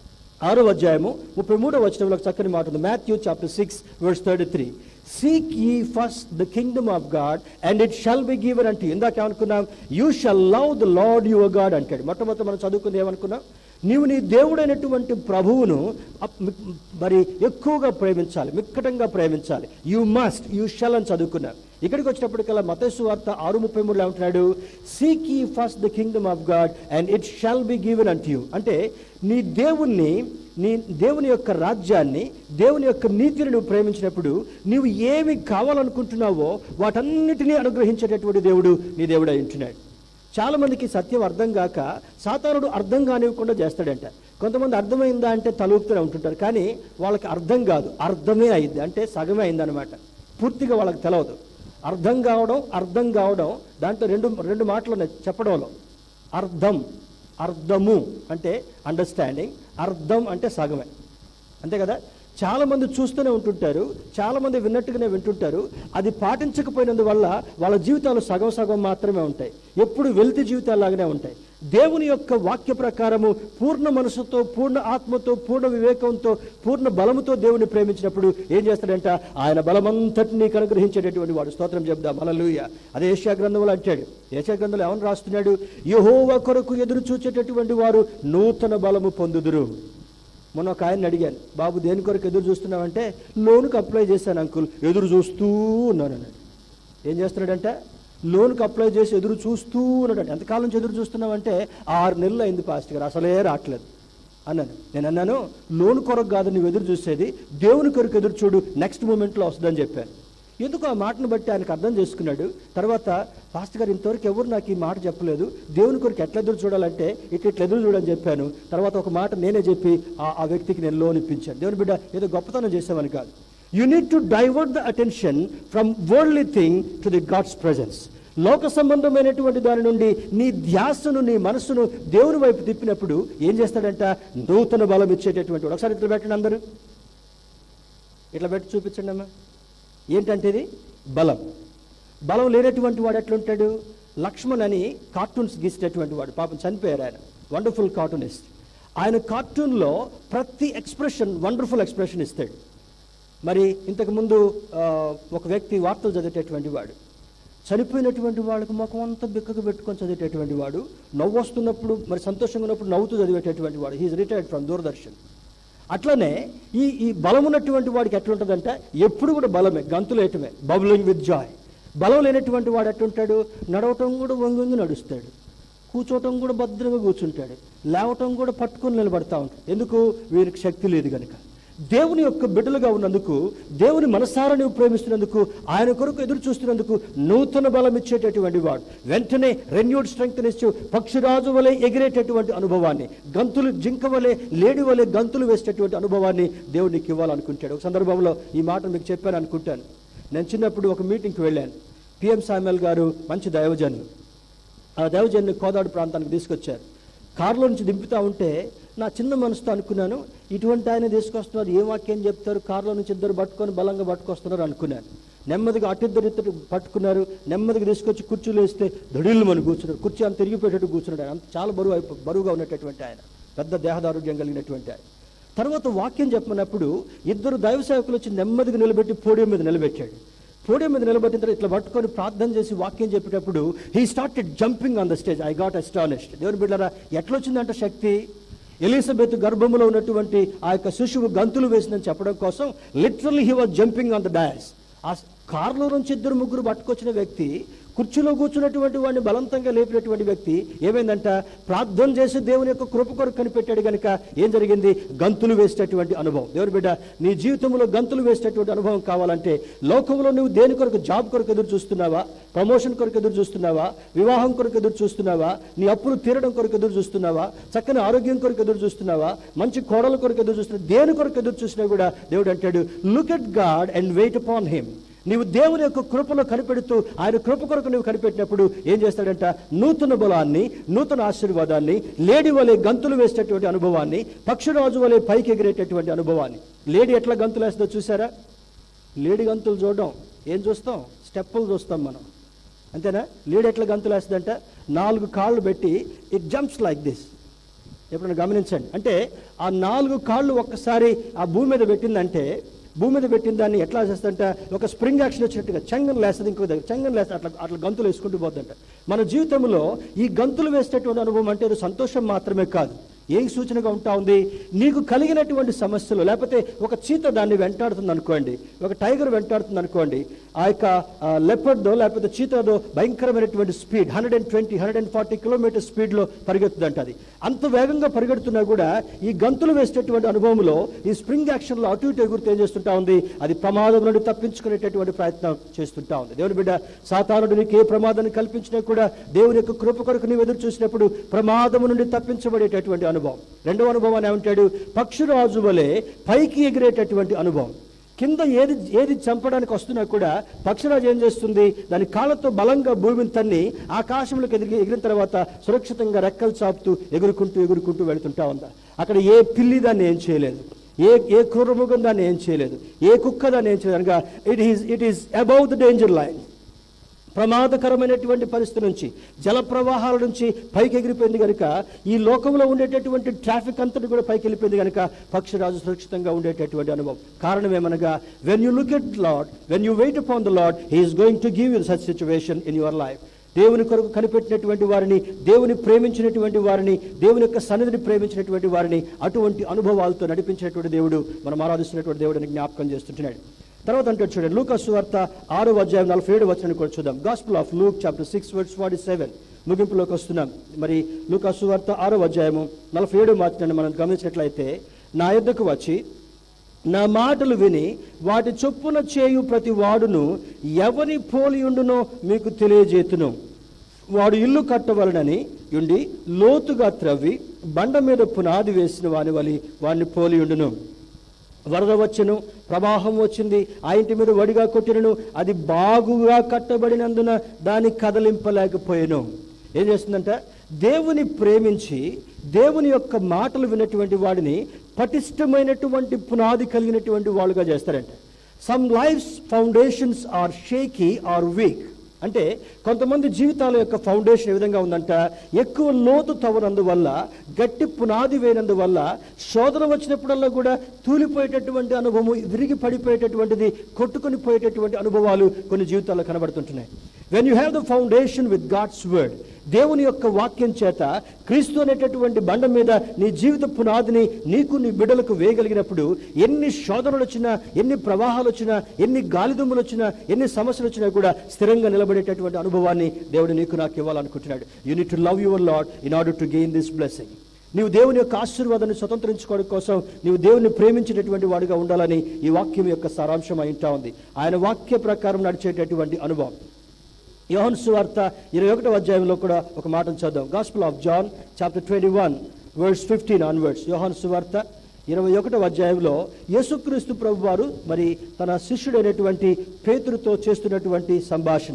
ఆరో అధ్యాయము ముప్పై మూడో వచనంలో ఒక చక్కని మాట ఉంది Matthew chapter six verse thirty three seek ye first the kingdom of God and it shall be given అంటే ఇందాక ఏమనుకున్నాం you shall love the Lord your God అంటాడు మొట్టమొదటి మనం చదువుకుంది ఏమనుకున్నాం నీవు నీ దేవుడైనటువంటి ప్రభువును అప్- మి- మరి ఎక్కువగా ప్రేమించాలి మిక్కటంగా ప్రేమించాలి యు మస్ట్ యు షల్ అని చదువుకున్నాం ఇక్కడికి వచ్చినప్పటికల్లా మతస్సు వార్త ఆరు ముప్పై మూడులో ఏమంటున్నాడు seek ye first the kingdom of God and it shall be given unto you అంటే నీ దేవుణ్ణి నీ దేవుని యొక్క రాజ్యాన్ని దేవుని యొక్క నీతిని నువ్వు ప్రేమించినప్పుడు నీవు ఏమి కావాలనుకుంటున్నావో వాటన్నిటినీ అనుగ్రహించేటటువంటి దేవుడు నీ దేవుడై ఉంటున్నాడు చాలా మందికి సత్యం అర్థం కాక సాతానుడు అర్థం కానివ్వకుండా చేస్తాడంట కొంతమంది అర్థమైందా అంటే తలూపుతూనే ఉంటుంటారు కానీ వాళ్ళకి అర్థం కాదు అర్థమే అయింది అంటే సగమే అయిందనమాట పూర్తిగా వాళ్ళకి తెలవదు అర్థం కావడం అర్థం కావడం దాంట్లో రెండు రెండు మాటలు ఉన్నాయి చెప్పడంలో అర్థం అర్థము అంటే అండర్స్టాండింగ్ అర్థం అంటే సగమే అంతే కదా చాలా మంది చూస్తూనే ఉంటుంటారు చాలా మంది విన్నట్టుగానే వింటుంటారు అది పాటించకపోయినందువల్ల వాళ్ళ జీవితాలు సగం సగం మాత్రమే ఉంటాయి ఎప్పుడు వెలితి జీవితాలాగానే ఉంటాయి దేవుని యొక్క వాక్య ప్రకారము పూర్ణ మనసుతో పూర్ణ ఆత్మతో పూర్ణ వివేకంతో పూర్ణ బలముతో దేవుని ప్రేమించినప్పుడు ఏం చేస్తాడంట ఆయన బలమంతటిని అనుగ్రహించేటటువంటి వాడు స్తోత్రం చెప్దాం అలలుయ అదే ఏషియా గ్రంథంలో అంటాడు ఏషియా గ్రంథంలో ఏమని రాస్తున్నాడు యహోవ కొరకు ఎదురు చూచేటటువంటి వారు నూతన బలము పొందుదురు మొన్న ఒక ఆయన అడిగాను బాబు దేని కొరకు ఎదురు చూస్తున్నావంటే లోనుకు అప్లై చేశాను అంకుల్ ఎదురు చూస్తూ ఉన్నాను అన్నాడు ఏం చేస్తున్నాడంట లోన్కి అప్లై చేసి ఎదురు చూస్తూ ఉన్నాడు ఎంతకాలం నుంచి ఎదురు చూస్తున్నావంటే ఆరు నెలలు అయింది పాస్ట్ గారు అసలే రావట్లేదు అన్నాను నేను అన్నాను లోన్ కొరకు కాదు నువ్వు ఎదురు చూసేది దేవుని కొరకు ఎదురు చూడు నెక్స్ట్ మూమెంట్లో వస్తుందని చెప్పాను ఎందుకు ఆ మాటను బట్టి ఆయనకు అర్థం చేసుకున్నాడు తర్వాత పాస్టర్ గారు ఇంతవరకు ఎవరు నాకు ఈ మాట చెప్పలేదు దేవుని కొరకు ఎట్లా ఎదురు చూడాలంటే ఇట్లా ఇట్లా ఎదురు చూడని చెప్పాను తర్వాత ఒక మాట నేనే చెప్పి ఆ ఆ వ్యక్తికి నేను లోన్ ఇప్పించాను దేవుని బిడ్డ ఏదో గొప్పతనం చేసామని కాదు you need to divert the attention from worldly thing to the God's presence లోక సంబంధమైనటువంటి దాని నుండి నీ ధ్యాసను నీ మనస్సును దేవుని వైపు తిప్పినప్పుడు ఏం చేస్తాడంట నూతన బలం ఇచ్చేటటువంటి వాడు ఒకసారి ఇట్లా పెట్టండి అందరూ ఇట్లా పెట్టి చూపించండి అమ్మా ఏంటంటే ఇది బలం బలం లేనటువంటి వాడు ఎట్లుంటాడు లక్ష్మణ్ అని కార్టూన్స్ గీసేటటువంటి వాడు పాపం చనిపోయారు ఆయన వండర్ఫుల్ కార్టూనిస్ట్ ఆయన కార్టూన్లో ప్రతి ఎక్స్ప్రెషన్ వండర్ఫుల్ ఎక్స్ప్రెషన్ ఇస్తాడు మరి ఇంతకుముందు ఆ, ఒక వ్యక్తి వార్తలు చదివేటటువంటి వాడు చనిపోయినటువంటి వాళ్ళకి ముఖం అంతా బిక్కకు పెట్టుకొని చదివేటటువంటి వాడు నవ్వు వస్తున్నప్పుడు మరి సంతోషంగా ఉన్నప్పుడు నవ్వుతూ చదివేటటువంటి వాడు హీఈస్ రిటైర్డ్ ఫ్రమ్ దూరదర్శన్ అట్లనే ఈ ఈ బలం ఉన్నటువంటి వాడికి ఎట్లుంటుందంటే ఎప్పుడు కూడా బలమే గంతులేయటమే బబులింగ్ విత్ జాయ్ బలం లేనటువంటి వాడు ఎట్లుంటాడు నడవటం కూడా వంగి నడుస్తాడు కూర్చోవటం కూడా భద్రంగా కూర్చుంటాడు లేవటం కూడా పట్టుకొని నిలబడతా ఉంటాడు ఎందుకు వీరికి శక్తి లేదు కనుక దేవుని యొక్క బిడ్డలుగా ఉన్నందుకు దేవుని మనసారా నువ్వు ప్రేమిస్తున్నందుకు ఆయన కొరకు ఎదురు చూస్తున్నందుకు నూతన బలం ఇచ్చేటటువంటి వాడు వెంటనే రెన్యూడ్ స్ట్రెంగ్త్ ఇచ్చు పక్షిరాజు వలె ఎగిరేటటువంటి అనుభవాన్ని గంతులు జింక వలె లేడి వలె గంతులు వేసేటటువంటి అనుభవాన్ని దేవుడు నీకు ఇవ్వాలనుకుంటాడు ఒక సందర్భంలో ఈ మాట మీకు చెప్పాను అనుకుంటాను నేను చిన్నప్పుడు ఒక మీటింగ్కి వెళ్ళాను పిఎం సామ్యాల్ గారు మంచి దైవజనులు ఆ దైవజన్ని కోదాడు ప్రాంతానికి తీసుకొచ్చారు కారులో నుంచి దింపుతా ఉంటే నా చిన్న మనసుతో అనుకున్నాను ఇటువంటి ఆయన తీసుకొస్తున్నారు ఏ వాక్యం చెప్తారు కారులో నుంచి ఇద్దరు పట్టుకొని బలంగా పట్టుకొస్తున్నారు అనుకున్నాను నెమ్మదిగా అటిద్దరు ఇద్దరు పట్టుకున్నారు నెమ్మదిగా తీసుకొచ్చి కుర్చీలో వేస్తే దడిల్లు మనం కూర్చున్నారు కుర్చీ అంత తిరిగిపోయేటట్టు కూర్చున్నాడు ఆయన అంత చాలా బరువు అయిపో బరువుగా ఉన్నటువంటి ఆయన పెద్ద దేహదారోగ్యం కలిగినటువంటి ఆయన తర్వాత వాక్యం చెప్పినప్పుడు ఇద్దరు దైవ సేవకులు వచ్చి నెమ్మదిగా నిలబెట్టి పోడియం మీద నిలబెట్టాడు పోడియం మీద నిలబెట్టిన తర్వాత ఇట్లా పట్టుకొని ప్రార్థన చేసి వాక్యం చెప్పేటప్పుడు he started jumping on the stage I got astonished దేవుని బిడ్డరా ఎట్లొచ్చిందంట శక్తి ఎలిజబెత్ గర్భంలో ఉన్నటువంటి ఆ యొక్క శిశువు గంతులు వేసిందని చెప్పడం కోసం literally he was jumping on the dash ఆ కారులో నుంచి ఇద్దరు ముగ్గురు పట్టుకొచ్చిన వ్యక్తి కుర్చీలో కూర్చున్నటువంటి వాడిని బలవంతంగా లేపినటువంటి వ్యక్తి ఏమైందంట ప్రార్థన చేసి దేవుని యొక్క కృప కొరకు కనిపెట్టాడు కనుక ఏం జరిగింది గంతులు వేసేటటువంటి అనుభవం దేవుని బిడ్డ నీ జీవితంలో గంతులు వేసేటటువంటి అనుభవం కావాలంటే లోకంలో నువ్వు దేని కొరకు జాబ్ కొరకు ఎదురు చూస్తున్నావా ప్రమోషన్ కొరకు ఎదురు చూస్తున్నావా వివాహం కొరకు ఎదురు చూస్తున్నావా నీ అప్పులు తీరడం కొరకు ఎదురు చూస్తున్నావా చక్కని ఆరోగ్యం కొరకు ఎదురు చూస్తున్నావా మంచి కోడల కొరకు ఎదురు చూస్తున్నావా దేని కొరకు ఎదురు చూసినా కూడా దేవుడు అంటాడు look at God and wait upon him నీవు దేవుని యొక్క కృపలో కనిపెడుతూ ఆయన కృప కొరకు నువ్వు కనిపెట్టినప్పుడు ఏం చేస్తాడంట నూతన బలాన్ని నూతన ఆశీర్వాదాన్ని లేడి వలె గంతులు వేసేటటువంటి అనుభవాన్ని పక్షిరాజు వలె పైకి ఎగిరేటటువంటి అనుభవాన్ని లేడీ ఎట్లా గంతులు వేస్తుందో చూసారా లేడీ గంతులు చూడడం ఏం చూస్తాం స్టెప్పులు చూస్తాం మనం అంతేనా లేడీ ఎట్లా గంతులు వేస్తుందంట నాలుగు కాళ్ళు పెట్టి ఇట్ జంప్స్ లైక్ దిస్ ఎప్పుడైనా గమనించండి అంటే ఆ నాలుగు కాళ్ళు ఒక్కసారి ఆ భూమి మీద పెట్టిందంటే భూమి మీద పెట్టిన దాన్ని ఎట్లా చేస్తుందంట ఒక స్ప్రింగ్ యాక్షన్ వచ్చినట్టుగా చెంగన్ లేస్తుంది ఇంకో దగ్గర చెంగన్ లేస్తుంది అట్లా అట్లా గంతులు వేసుకుంటూ పోతుందంట మన జీవితంలో ఈ గంతులు వేసేటటువంటి అనుభవం అంటే అది సంతోషం మాత్రమే కాదు ఏం సూచనగా ఉంటా ఉంది నీకు కలిగినటువంటి సమస్యలు లేకపోతే ఒక చీత దాన్ని వెంటాడుతుంది అనుకోండి ఒక టైగర్ వెంటాడుతుంది అనుకోండి ఆ యొక్క లెపర్దో లేకపోతే చీతదో భయంకరమైనటువంటి speed hundred and twenty hundred and forty kilometer స్పీడ్లో పరిగెత్తుందంట అది అంత వేగంగా పరిగెడుతున్నా కూడా ఈ గంతులు వేసేటటువంటి అనుభవంలో ఈ స్ప్రింగ్ యాక్షన్లో అటు ఇటు ఎగురుతూ ఏం చేస్తుంటా ఉంది అది ప్రమాదం నుండి తప్పించుకునేటటువంటి ప్రయత్నం చేస్తుంటా ఉంది దేవుని బిడ్డ సాతానుడు నీకు ఏ ప్రమాదాన్ని కల్పించినా కూడా దేవుని యొక్క కృప కొరకు నీవు ఎదురు చూసినప్పుడు ప్రమాదము నుండి తప్పించబడేటటువంటి అనుభవం రెండవ అనుభవాన్ని ఏమంటాడు పక్షురాజు వలె పైకి ఎగిరేటటువంటి అనుభవం కింద ఏది ఏది చంపడానికి వస్తున్నా కూడా పక్షిరాజు ఏం చేస్తుంది దాని కాళ్ళతో బలంగా భూమిని తన్ని ఆకాశంలోకి ఎదిగి ఎగిరిన తర్వాత సురక్షితంగా రెక్కలు చాపుతూ ఎగురుకుంటూ ఎగురుకుంటూ వెళుతుంటా ఉందా అక్కడ ఏ పిల్లి దాన్ని ఏం చేయలేదు ఏ ఏ క్రూరమృగం దాన్ని ఏం చేయలేదు ఏ కుక్క దాన్ని ఏం చేయలేదు కనుక it is it is above the danger line ప్రమాదకరమైనటువంటి పరిస్థితి నుంచి జల ప్రవాహాల నుంచి పైకి ఎగిరిపోయింది కనుక ఈ లోకంలో ఉండేటటువంటి ట్రాఫిక్ అంతటి కూడా పైకి వెళ్ళిపోయింది కనుక పక్షిరాజు సురక్షితంగా ఉండేటటువంటి అనుభవం కారణం ఏమనగా when you look at Lord when you wait upon the Lord he is going to give you such situation in your life దేవుని కొరకు కనిపెట్టినటువంటి వారిని దేవుని ప్రేమించినటువంటి వారిని దేవుని యొక్క సన్నిధిని ప్రేమించినటువంటి వారిని అటువంటి అనుభవాలతో నడిపించినటువంటి దేవుడు మనం ఆరాధిస్తున్నటువంటి దేవుడిని జ్ఞాపకం చేస్తుంటున్నాడు తర్వాత అంటే చూడండి లూకాసు వార్త ఆరో అధ్యాయం నలభై ఏడు వచ్చిన కూడా చూద్దాం gospel of Luke chapter six words forty seven ముగింపులోకి వస్తున్నాం మరి లూకాసు వార్త ఆరో అధ్యాయము నలభై ఏడు మాత్రాన్ని మనం గమనించినట్లయితే నా యొద్దకు వచ్చి నా మాటలు విని వాటి చొప్పున చేయు ప్రతి వాడును ఎవని పోలియుండునో మీకు తెలియజేతును వాడు ఇల్లు కట్టవలనని ఉండి లోతుగా త్రవ్వి బండ మీద పునాది వేసిన వాని వలి వాడిని పోలియుండును వరద వచ్చెను ప్రవాహం వచ్చింది ఆ ఇంటి మీద వడిగా కొట్టినను అది బాగుగా కట్టబడినందున దాన్ని కదలింపలేకపోయాను ఏం చేస్తుందంట దేవుని ప్రేమించి దేవుని యొక్క మాటలు విన్నటువంటి వాడిని పటిష్టమైనటువంటి పునాది కలిగినటువంటి వాళ్ళుగా చేస్తారంట some lives foundations are shaky or weak అంటే కొంతమంది జీవితాల యొక్క ఫౌండేషన్ ఏ విధంగా ఉందంట ఎక్కువ లోతు తవ్వనందువల్ల గట్టి పునాది వేయనందువల్ల శోధన వచ్చినప్పుడల్లా కూడా తూలిపోయేటటువంటి అనుభవం విరిగి పడిపోయేటటువంటిది కొట్టుకొని పోయేటటువంటి అనుభవాలు కొన్ని జీవితాల్లో కనబడుతుంటున్నాయి when you have the foundation with God's word దేవుని యొక్క వాక్యం చేత క్రీస్తు అనేటటువంటి బండ మీద నీ జీవిత పునాదిని నీకు నీ బిడ్డలకు వేయగలిగినప్పుడు ఎన్ని శోధనలు వచ్చినా ఎన్ని ప్రవాహాలు వచ్చినా ఎన్ని గాలిదుమ్ములు వచ్చినా ఎన్ని సమస్యలు వచ్చినా కూడా స్థిరంగా నిలబడేటటువంటి అనుభవాన్ని దేవుడు నీకు నాకు ఇవ్వాలనుకుంటున్నాడు you need to love your Lord in order to gain this blessing నీవు దేవుని యొక్క ఆశీర్వాదాన్ని స్వతంత్రించుకోవడం కోసం నీవు దేవుని ప్రేమించేటటువంటి వాడిగా ఉండాలని ఈ వాక్యం యొక్క సారాంశం అయింటా ఉంది ఆయన వాక్య ప్రకారం నడిచేటటువంటి అనుభవం యోహన్ సువార్త ఇరవై ఒకటో అధ్యాయంలో కూడా ఒక మాటను చదుదాం gospel of John chapter twenty one words fifteen onwards Yohan సువార్త ఇరవై ఒకటో అధ్యాయంలో యేసుక్రీస్తు ప్రభు వారు మరి తన శిష్యుడైనటువంటి పేతురుతో చేస్తున్నటువంటి సంభాషణ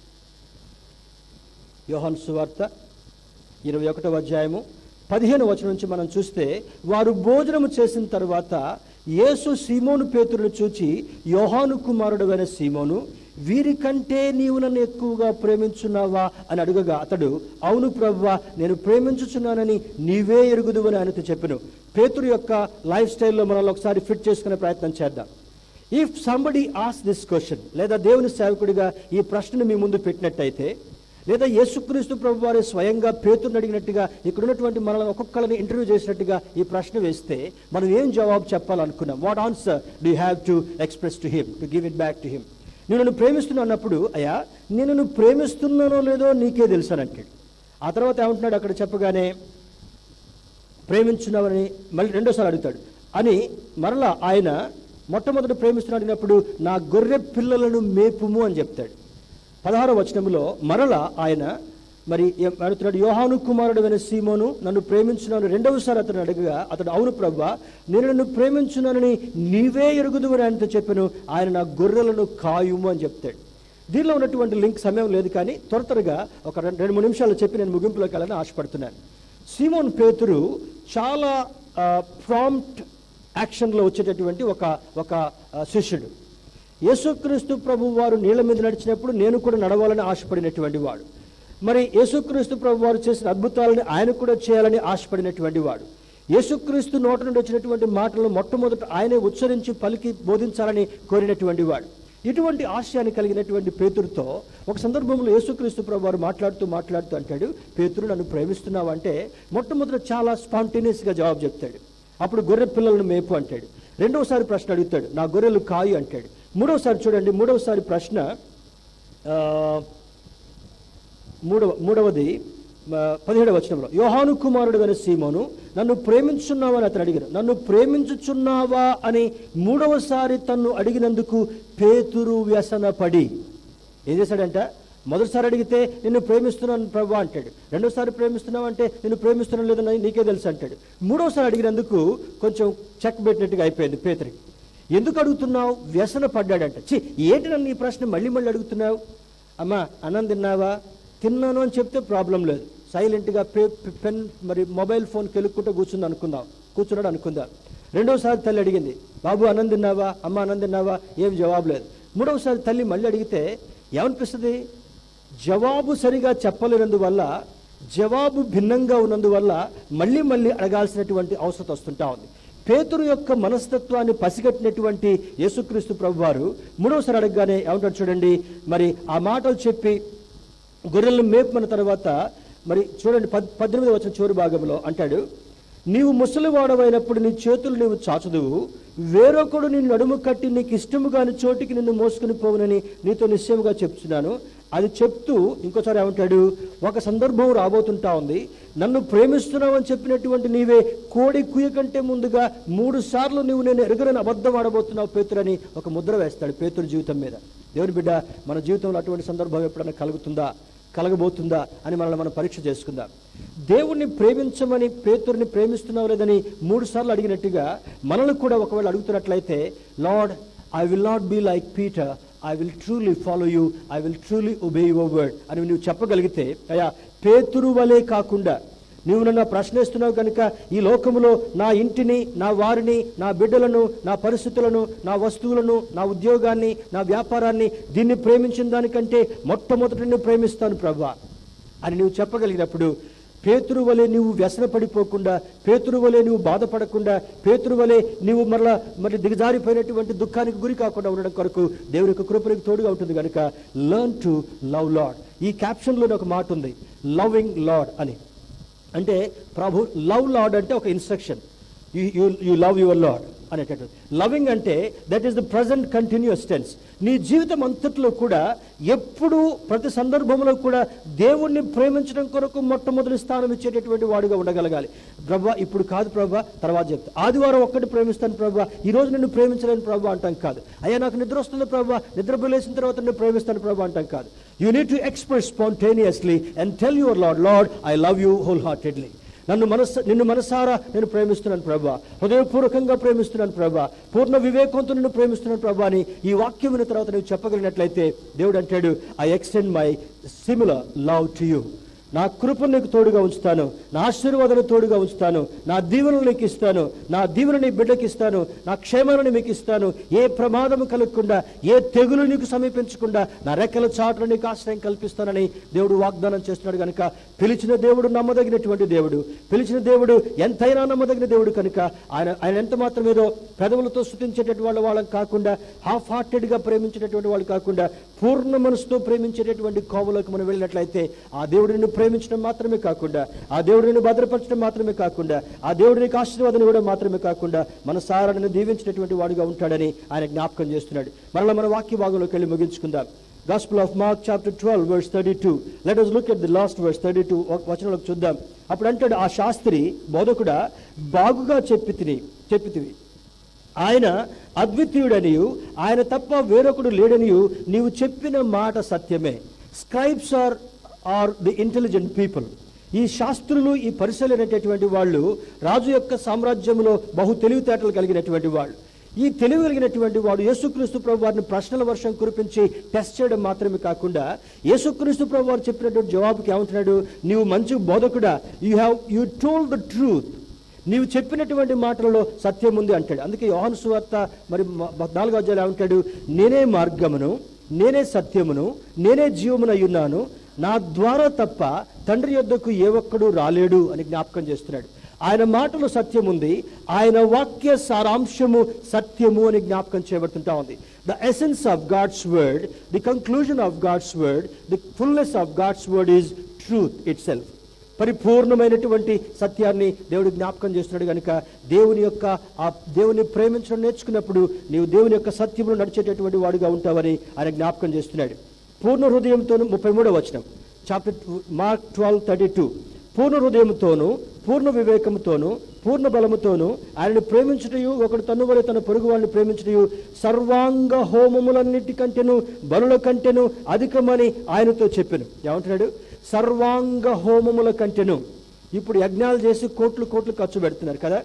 యోహన్ సువార్త ఇరవై ఒకటవ అధ్యాయము పదిహేను వచనం నుంచి మనం చూస్తే వారు భోజనము చేసిన తర్వాత యేసు సీమోను పేతురును చూచి యోహాను కుమారుడైన సీమోను వీరికంటే నీవు నన్ను ఎక్కువగా ప్రేమించున్నావా అని అడుగగా అతడు అవును ప్రవ్వా నేను ప్రేమించుచున్నానని నీవే ఎరుగుదువని ఆయనతో చెప్పాను పేతురు యొక్క లైఫ్ స్టైల్లో మనల్ని ఒకసారి ఫిట్ చేసుకునే ప్రయత్నం చేద్దాం ఇఫ్ సంబడి ఆస్ దిస్ క్వశ్చన్ లేదా దేవుని సేవకుడిగా ఈ ప్రశ్నను మీ ముందు పెట్టినట్టయితే లేదా యేసుక్రీస్తు ప్రభు వారి స్వయంగా పేతుర్ని అడిగినట్టుగా ఇక్కడ ఉన్నటువంటి మనల్ని ఒక్కొక్కరిని ఇంటర్వ్యూ చేసినట్టుగా ఈ ప్రశ్న వేస్తే మనం ఏం జవాబు చెప్పాలనుకున్నాం what answer do have to express to him to give it back to him నేను నన్ను ప్రేమిస్తున్నా అన్నప్పుడు అయ్యా నేను నన్ను ప్రేమిస్తున్నానో లేదో నీకే తెలుసానంటాడు ఆ తర్వాత ఏమంటున్నాడు అక్కడ చెప్పగానే ప్రేమించున్నావని మళ్ళీ రెండోసారి అడుగుతాడు అని మరలా ఆయన మొట్టమొదటి ప్రేమిస్తున్నాడు అడిగినప్పుడు నా గొర్రె పిల్లలను మేపుము అని చెప్తాడు పదహారో వచనంలో మరల ఆయన మరి ఏం అడుగుతున్నాడు యోహాను కుమారుడు అయిన సీమోను నన్ను ప్రేమించున్నాను రెండవసారి అతను అడగగా అతడు అవును ప్రభా నేను నన్ను ప్రేమించున్నానని నీవే ఎరుగుదు అని ఆయనతో చెప్పాను ఆయన నా గొర్రెలను కాయుము అని చెప్తాడు దీనిలో ఉన్నటువంటి లింక్ సమయం లేదు కానీ త్వర త్వరగా ఒక రెండు రెండు మూడు నిమిషాలు చెప్పి నేను ముగింపులోకి వెళ్ళాలని ఆశపడుతున్నాను సీమోన్ పేతురు చాలా ప్రాంప్ట్ యాక్షన్లో వచ్చేటటువంటి ఒక ఒక ఆ, శిష్యుడు యేసుక్రీస్తు ప్రభు వారు నీళ్ళ మీద నడిచినప్పుడు నేను కూడా నడవాలని ఆశపడినటువంటి వాడు మరి యేసుక్రీస్తు ప్రభు వారు చేసిన అద్భుతాలని ఆయన కూడా చేయాలని ఆశపడినటువంటి వాడు యేసుక్రీస్తు నోట నుండి వచ్చినటువంటి మాటలను మొట్టమొదట ఆయనే ఉచ్చరించి పలికి బోధించాలని కోరినటువంటి వాడు ఇటువంటి ఆశయాన్ని కలిగినటువంటి పేతురుతో ఒక సందర్భంలో యేసుక్రీస్తు ప్రభు వారు మాట్లాడుతూ మాట్లాడుతూ అంటాడు పేతురు నన్ను ప్రేమిస్తున్నావు అంటే మొట్టమొదట చాలా స్పాంటేనియస్గా జవాబు చెప్తాడు అప్పుడు గొర్రె పిల్లలను మేపు అంటాడు రెండవసారి ప్రశ్న అడుగుతాడు నా గొర్రెలు కాయి అంటాడు మూడవసారి చూడండి మూడవసారి ప్రశ్న ఆ, మూడవ మూడవది ఆ, పదిహేడవ వచనంలో యోహాను కుమారుడు అయిన సీమోను నన్ను ప్రేమించున్నావా అని అతను అడిగారు నన్ను ప్రేమించుచున్నావా అని మూడవసారి తన్ను అడిగినందుకు పేతురు వ్యసనపడి ఏం చేశాడంట మొదటిసారి అడిగితే నిన్ను ప్రేమిస్తున్నాను ప్రభా అంటాడు రెండోసారి ప్రేమిస్తున్నావు అంటే నిన్ను ప్రేమిస్తున్నాను లేదని నీకే తెలుసు అంటాడు మూడోసారి అడిగినందుకు కొంచెం చెక్ పెట్టినట్టుగా అయిపోయింది పేతురికి ఎందుకు అడుగుతున్నావు వ్యసన పడ్డాడంట చి ఏంటి నన్ను ఈ ప్రశ్న మళ్ళీ మళ్ళీ అడుగుతున్నావు అమ్మా అన్నం తిన్నావా తిన్నాను అని చెప్తే ప్రాబ్లం లేదు సైలెంట్గా పే పెన్ మరి మొబైల్ ఫోన్ కెలుక్కుంటూ కూర్చుంది అనుకుందాం కూర్చున్నాడు అనుకుందాం రెండోసారి తల్లి అడిగింది బాబు అన్నం తిన్నావా అమ్మ అన్నం తిన్నావా ఏం జవాబు లేదు మూడవసారి తల్లి మళ్ళీ అడిగితే ఏమనిపిస్తుంది జవాబు సరిగా చెప్పలేనందువల్ల జవాబు భిన్నంగా ఉన్నందువల్ల మళ్ళీ మళ్ళీ అడగాల్సినటువంటి అవసరం వస్తుంటా ఉంది పేతురు యొక్క మనస్తత్వాన్ని పసిగట్టినటువంటి యేసుక్రీస్తు ప్రభు వారు మూడవసారి అడగగానే ఏమంటారు చూడండి మరి ఆ మాటలు చెప్పి గొర్రెలను మేపమన్న తర్వాత మరి చూడండి పద్ పద్దెనిమిది వచ్చిన చివరి భాగంలో అంటాడు నీవు ముసలివాడవైనప్పుడు నీ చేతులు నీవు చాచుదువు వేరొకడు నిన్ను నడుము కట్టి నీకు ఇష్టము కాని చోటికి నిన్ను మోసుకుని పోవునని నీతో నిశ్చయముగా చెప్తున్నాను అది చెప్తూ ఇంకోసారి ఏమంటాడు ఒక సందర్భం రాబోతుంటా ఉంది నన్ను ప్రేమిస్తున్నావు అని చెప్పినటువంటి నీవే కోడి కుయ్య కంటే ముందుగా మూడు సార్లు నువ్వు నేను ఎరుగనని అబద్ధం ఆడబోతున్నావు పేతురని ఒక ముద్ర వేస్తాడు పేతురు జీవితం మీద దేవుని బిడ్డ మన జీవితంలో అటువంటి సందర్భం ఎప్పుడైనా కలుగుతుందా కలగబోతుందా అని మనల్ని మనం పరీక్ష చేసుకుందాం దేవుణ్ణి ప్రేమించమని పేతుర్ని ప్రేమిస్తున్నావు లేదని మూడు సార్లు అడిగినట్టుగా మనల్ని కూడా ఒకవేళ అడుగుతున్నట్లయితే Lord I will not be like Peter I will truly follow you I will truly obey your word అని నువ్వు చెప్పగలిగితే అయ్యా పేతురు వలే కాకుండా నువ్వు నన్ను ప్రశ్నిస్తున్నావు కనుక ఈ లోకములో నా ఇంటిని నా వారిని నా బిడ్డలను నా పరిస్థితులను నా వస్తువులను నా ఉద్యోగాన్ని నా వ్యాపారాన్ని దీన్ని ప్రేమించిన దానికంటే మొట్టమొదటి నిన్ను ప్రేమిస్తాను ప్రభా అని నువ్వు చెప్పగలిగినప్పుడు పేతురు వలె నువ్వు వ్యసన పడిపోకుండా పేతురు వలె నువ్వు బాధపడకుండా పేతురు వలె నువ్వు మరలా మరి దిగజారిపోయినటువంటి దుఃఖానికి గురి కాకుండా ఉండడం కొరకు దేవుని యొక్క కృపనికి తోడుగా ఉంటుంది కనుక లర్న్ టు లవ్ లాడ్ ఈ క్యాప్షన్లోనే ఒక మాట ఉంది లవింగ్ లాడ్ అని అంటే ప్రభు లవ్ లాడ్ అంటే ఒక instruction you you love your Lord అనేటట్టు లవింగ్ అంటే that is the present continuous tense నీ జీవితం అంతట్లో కూడా ఎప్పుడు ప్రతి సందర్భంలో కూడా దేవుణ్ణి ప్రేమించడం కొరకు మొట్టమొదటి స్థానం ఇచ్చేటటువంటి వాడుగా ఉండగలగాలి ప్రభా ఇప్పుడు కాదు ప్రభా తర్వాత చెప్తా ఆదివారం ఒక్కటి ప్రేమిస్తాను ప్రభా ఈ రోజు నిన్ను ప్రేమించలేను ప్రభా అంటాం కాదు అయ్యా నాకు నిద్ర వస్తుంది ప్రభా నిద్ర లేచిన తర్వాత నిన్ను ప్రేమిస్తాను ప్రభా అంటాం కాదు you need to express spontaneously and tell your Lord Lord I love you whole heartedly నన్ను మనస్సు నిన్ను మనసారా నేను ప్రేమిస్తున్నాను ప్రభా హృదయపూర్వకంగా ప్రేమిస్తున్నాను ప్రభా పూర్ణ వివేకంతో నిన్ను ప్రేమిస్తున్నాను ప్రభా అని ఈ వాక్యం విన్న తర్వాత నువ్వు చెప్పగలిగినట్లయితే దేవుడు అంటాడు I extend my similar love to you నా కృపను నీకు తోడుగా ఉంచుతాను నా ఆశీర్వాదాన్ని తోడుగా ఉంచుతాను నా దీవెనలు నీకు ఇస్తాను నా దీవెన నీ బిడ్డకి ఇస్తాను నా క్షేమాలను మీకు ఇస్తాను ఏ ప్రమాదం కలగకుండా ఏ తెగులు నీకు సమీపించకుండా నా రెక్కల చాటును నీకు ఆశ్రయం కల్పిస్తానని దేవుడు వాగ్దానం చేస్తున్నాడు కనుక పిలిచిన దేవుడు నమ్మదగినటువంటి దేవుడు పిలిచిన దేవుడు ఎంతైనా నమ్మదగిన దేవుడు కనుక ఆయన ఆయన ఎంత మాత్రం ఏదో పెదవులతో స్థుతించేటటువంటి వాళ్ళ వాళ్ళం కాకుండా హాఫ్ హార్టెడ్గా ప్రేమించేటటువంటి వాళ్ళు కాకుండా పూర్ణ మనసుతో ప్రేమించేటటువంటి కోవలోకి మనం వెళ్ళినట్లయితే ఆ దేవుడు నిన్ను ప్రేమించడం మాత్రమే కాకుండా ఆ దేవుడు నిన్ను భద్రపరచడం మాత్రమే కాకుండా ఆ దేవుడు నీకు ఆశీర్వాదం ఇవ్వడం మాత్రమే కాకుండా మన సారాన్ని దీవించినటువంటి వాడుగా ఉంటాడని ఆయన జ్ఞాపకం చేస్తున్నాడు మరలా మన వాక్య భాగంలోకి వెళ్ళి ముగించుకుందాం gospel of Mark chapter twelve verse thirty two let us look at the last verse thirty two వచనంలోకి చూద్దాం అప్పుడు అంటాడు ఆ శాస్త్రి బోధకుడా బాగుగా చెప్పి తిని చెప్పితివి ఆయన అద్వితీయుడనియు ఆయన తప్ప వేరొకడు లేడనియు నీవు చెప్పిన మాట సత్యమే scribes are are the intelligent people ఈ శాస్త్రులు ఈ పరిశీలనటువంటి వాళ్ళు రాజు యొక్క సామ్రాజ్యంలో బహు తెలివితేటలు కలిగినటువంటి వాళ్ళు ఈ తెలివి కలిగినటువంటి వాడు యేసుక్రీస్తు ప్రభు వారిని ప్రశ్నల వర్షం కురిపించి టెస్ట్ చేయడం మాత్రమే కాకుండా యేసుక్రీస్తు ప్రభు వారు చెప్పినటువంటి జవాబుకి ఏమంటున్నాడు నీవు మంచి బోధకుడా you have you told the truth నీవు చెప్పినటువంటి మాటలలో సత్యం ఉంది అంటాడు అందుకే యోహాను సువార్త మరి మ- నాలుగో అధ్యాయులు ఏమంటాడు నేనే మార్గమును నేనే సత్యమును నేనే జీవమునై ఉన్నాను నా ద్వారా తప్ప తండ్రి యొద్దకు ఏ ఒక్కడు రాలేడు అని జ్ఞాపకం చేస్తున్నాడు ఆయన మాటలో సత్యం ఉంది ఆయన వాక్య సారాంశము సత్యము అని జ్ఞాపకం చేయబడుతుంటా ఉంది the essence of God's word the conclusion of God's word the fulness of God's word is truth itself పరిపూర్ణమైనటువంటి సత్యాన్ని దేవుడు జ్ఞాపకం చేస్తున్నాడు కనుక దేవుని యొక్క ఆ దేవుని ప్రేమించడం నేర్చుకున్నప్పుడు నీవు దేవుని యొక్క సత్యమును నడిచేటటువంటి వాడుగా ఉంటావని ఆయన జ్ఞాపకం చేస్తున్నాడు పూర్ణ హృదయంతో ముప్పై మూడో వచనం chapter Mark twelve thirty two పూర్ణ హృదయంతోను పూర్ణ వివేకముతోను పూర్ణ బలముతోను ఆయనను ప్రేమించుటయు ఒకడు తను వలె తన పొరుగు వాడిని ప్రేమించుటయు సర్వాంగ హోమములన్నిటికంటేను బలుల కంటేను అధికమని ఆయనతో చెప్పాను ఏమంటున్నాడు సర్వాంగ హోమముల కంటేను ఇప్పుడు యజ్ఞాలు చేసి కోట్లు కోట్లు ఖర్చు పెడుతున్నారు కదా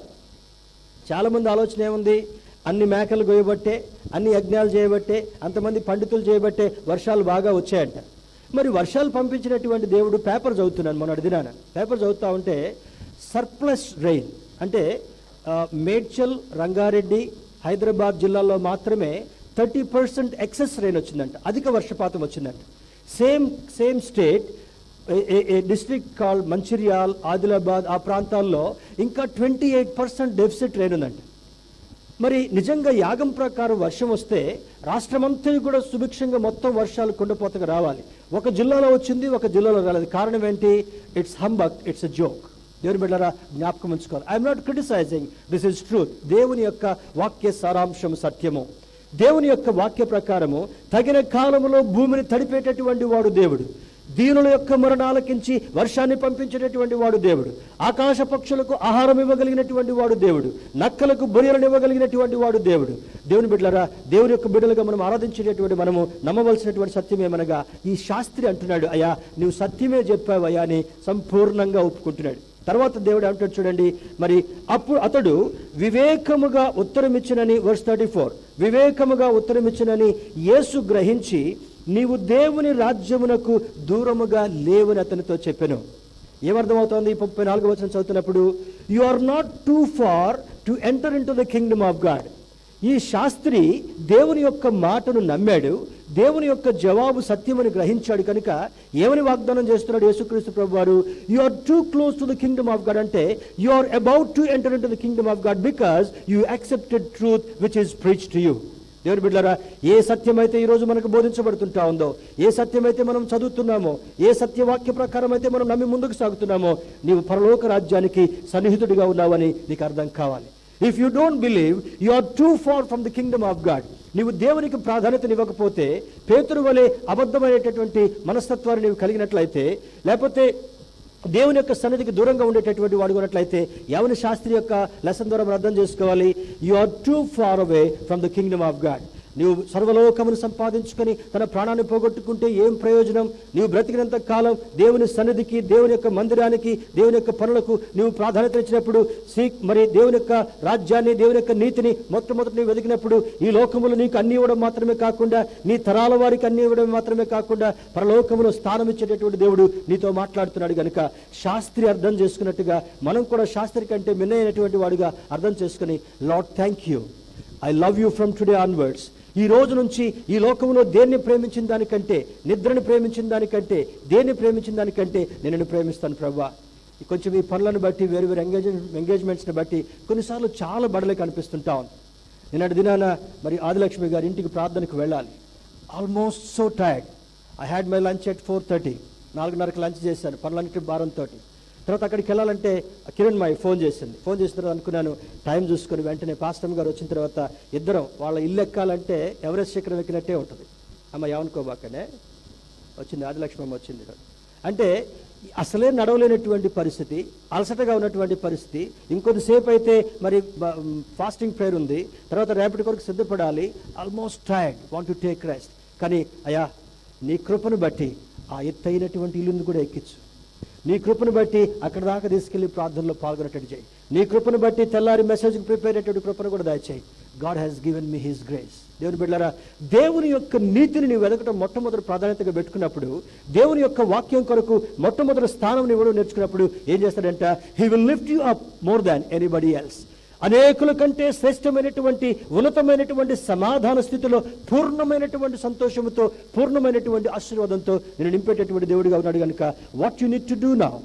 చాలా మంది ఆలోచన ఏముంది అన్ని మేకలు గోయబట్టే అన్ని యజ్ఞాలు చేయబట్టే అంతమంది పండితులు చేయబట్టే వర్షాలు బాగా వచ్చాయంట మరి వర్షాలు పంపించినటువంటి దేవుడు పేపర్ చదువుతున్నాను మొన్నటి దినాన పేపర్ చదువుతా ఉంటే సర్ప్లస్ రెయిన్ అంటే ఆ, మేడ్చల్ రంగారెడ్డి హైదరాబాద్ జిల్లాలో మాత్రమే థర్టీ పర్సెంట్ ఎక్సెస్ రెయిన్ వచ్చిందంట అధిక వర్షపాతం వచ్చిందంట same same state district call Mancherial Adilabad ఆ ప్రాంతాల్లో ఇంకా twenty eight percent deficit rain ఉందంట మరి నిజంగా యాగం ప్రకారం వర్షం వస్తే రాష్ట్రమంతా కూడా సుభిక్షంగా మొత్తం వర్షాలు కుండపోతగా రావాలి ఒక జిల్లాలో వచ్చింది ఒక జిల్లాలో రాలేదు కారణం ఏంటి it's humbug it's a joke దేవుని బిడ్డరా జ్ఞాపకం ఉంచుకోవాలి I'm not criticising this is truth దేవుని యొక్క వాక్య సారాంశం సత్యము దేవుని యొక్క వాక్య ప్రకారము తగిన కాలములో భూమిని తడిపేటటువంటి వాడు దేవుడు దీనుల యొక్క మరణాలకించి వర్షాన్ని పంపించేటటువంటి వాడు దేవుడు ఆకాశ పక్షులకు ఆహారం ఇవ్వగలిగినటువంటి వాడు దేవుడు నక్కలకు బొరియలను ఇవ్వగలిగినటువంటి వాడు దేవుడు దేవుని బిడ్డలరా దేవుని యొక్క బిడ్డలుగా మనం ఆరాధించేటటువంటి మనము నమ్మవలసినటువంటి సత్యం ఏమనగా ఈ శాస్త్రి అంటున్నాడు అయ్యా నువ్వు సత్యమే చెప్పావయ్యా అని సంపూర్ణంగా ఒప్పుకుంటున్నాడు తర్వాత దేవుడు అంటాడు చూడండి మరి అప్పుడు అతడు వివేకముగా ఉత్తరమిచ్చినని వర్స్ థర్టీ ఫోర్ వివేకముగా ఉత్తరమిచ్చినని యేసు గ్రహించి నీవు దేవుని రాజ్యమునకు దూరముగా లేవని అతనితో చెప్పాను ఏమర్థమవుతోంది ముప్పై నాలుగు వచనం చదువుతున్నప్పుడు you are not too far to enter in to the kingdom of God ఈ శాస్త్రి దేవుని యొక్క మాటను నమ్మాడు దేవుని యొక్క జవాబు సత్యమని గ్రహించాడు కనుక ఏమని వాగ్దానం చేస్తున్నాడు యేసుక్రీస్తు ప్రభు వారు you are too close to the kingdom of God అంటే you are about to enter in to the kingdom of God because you accepted truth which is preach to you దేవుని బిడ్డలారా ఏ సత్యమైతే ఈరోజు మనకు బోధించబడుతుంటా ఉందో ఏ సత్యమైతే మనం చదువుతున్నామో ఏ సత్యవాక్య ప్రకారం అయితే మనం నమ్మి ముందుకు సాగుతున్నామో నీవు పరలోక రాజ్యానికి సన్నిహితుడిగా ఉన్నావని నీకు అర్థం కావాలి if you don't believe you are too far from the kingdom of God నీవు దేవునికి ప్రాధాన్యతనివ్వకపోతే పేతురు వలె అబద్ధమైనటువంటి మనస్తత్వాన్ని నీవు కలిగినట్లయితే లేకపోతే దేవుని యొక్క సన్నిధికి దూరంగా ఉండేటటువంటి వాడు ఉన్నట్లయితే యవన శాస్త్రి యొక్క లెసన్ ద్వారా మనం అర్థం చేసుకోవాలి you are too far away from the kingdom of God నీవు సర్వలోకమును సంపాదించుకొని తన ప్రాణాన్ని పోగొట్టుకుంటే ఏం ప్రయోజనం నీవు బ్రతికినంత కాలం దేవుని సన్నిధికి దేవుని యొక్క మందిరానికి దేవుని యొక్క పనులకు నీవు ప్రాధాన్యత ఇచ్చినప్పుడు సీ మరి దేవుని యొక్క రాజ్యాన్ని దేవుని యొక్క నీతిని మొట్టమొదటి నీవు వెతికినప్పుడు ఈ లోకములు నీకు అన్ని ఇవ్వడం మాత్రమే కాకుండా నీ తరాల వారికి అన్ని ఇవ్వడం మాత్రమే కాకుండా పరలోకములో స్థానం ఇచ్చేటటువంటి దేవుడు నీతో మాట్లాడుతున్నాడు గనుక శాస్త్రి అర్థం చేసుకున్నట్టుగా మనం కూడా శాస్త్రి కంటే మిన్నైనటువంటి వాడుగా అర్థం చేసుకుని Lord thank you I love you from today onwards ఈ రోజు నుంచి ఈ లోకంలో దేన్ని ప్రేమించిన దానికంటే నిద్రని ప్రేమించిన దానికంటే దేన్ని ప్రేమించిన దానికంటే నేను నిన్ను ప్రేమిస్తాను ప్రభా కొంచెం ఈ పనులను బట్టి వేరు వేరు ఎంగేజ్ ఎంగేజ్మెంట్స్ని బట్టి కొన్నిసార్లు చాలా బడలే కనిపిస్తుంటా ఉంది నిన్నటి దినాన మరి ఆదిలక్ష్మి గారి ఇంటికి ప్రార్థనకు వెళ్ళాలి almost so tired I had my lunch at four thirty నాలుగున్నరకు లంచ్ చేశాను పనులన్నిటి భారంతో తర్వాత అక్కడికి వెళ్ళాలంటే కిరణ్ మాయి ఫోన్ చేసింది ఫోన్ చేసిన తర్వాత అనుకున్నాను టైం చూసుకొని వెంటనే పాస్టమ్ గారు వచ్చిన తర్వాత ఇద్దరం వాళ్ళ ఇల్లు ఎక్కాలంటే ఎవరెస్ట్ శిఖరం ఎక్కినట్టే ఉంటుంది అమ్మ ఏమనుకోబాకనే వచ్చింది ఆదిలక్ష్మి అమ్మ వచ్చింది అంటే అసలే నడవలేనటువంటి పరిస్థితి అలసటగా ఉన్నటువంటి పరిస్థితి ఇంకొద్దిసేపు అయితే మరి ఫాస్టింగ్ ప్రేయర్ ఉంది తర్వాత రేపటి కొరకు సిద్ధపడాలి almost tired want to take rest కానీ అయ్యా నీ కృపను బట్టి ఆ ఎత్తైనటువంటి ఇల్లుని కూడా ఎక్కించు నీ కృపను బట్టి అక్కడ దాకా తీసుకెళ్లి ప్రార్థనలో పాల్గొనేటట్టు చేయి నీ కృపను బట్టి తెల్లారి మెసేజ్కి ప్రిపేర్ అయ్యేటువంటి కృపను కూడా దయచేయి God has given me his grace దేవుని బిడ్డారా దేవుని యొక్క నీతిని నీవు వెదకటం మొట్టమొదటి ప్రాధాన్యతగా పెట్టుకున్నప్పుడు దేవుని యొక్క వాక్యం కొరకు మొట్టమొదటి స్థానం ఇవ్వడం నేర్చుకున్నప్పుడు ఏం చేస్తాడంట he will lift you up more than anybody else అనేకుల కంటే శ్రేష్టమైనటువంటి ఉన్నతమైనటువంటి సమాధాన స్థితిలో పూర్ణమైనటువంటి సంతోషంతో పూర్ణమైనటువంటి ఆశీర్వాదంతో నేను నింపేటటువంటి దేవుడిగా ఉన్నాడు కనుక what you need to do now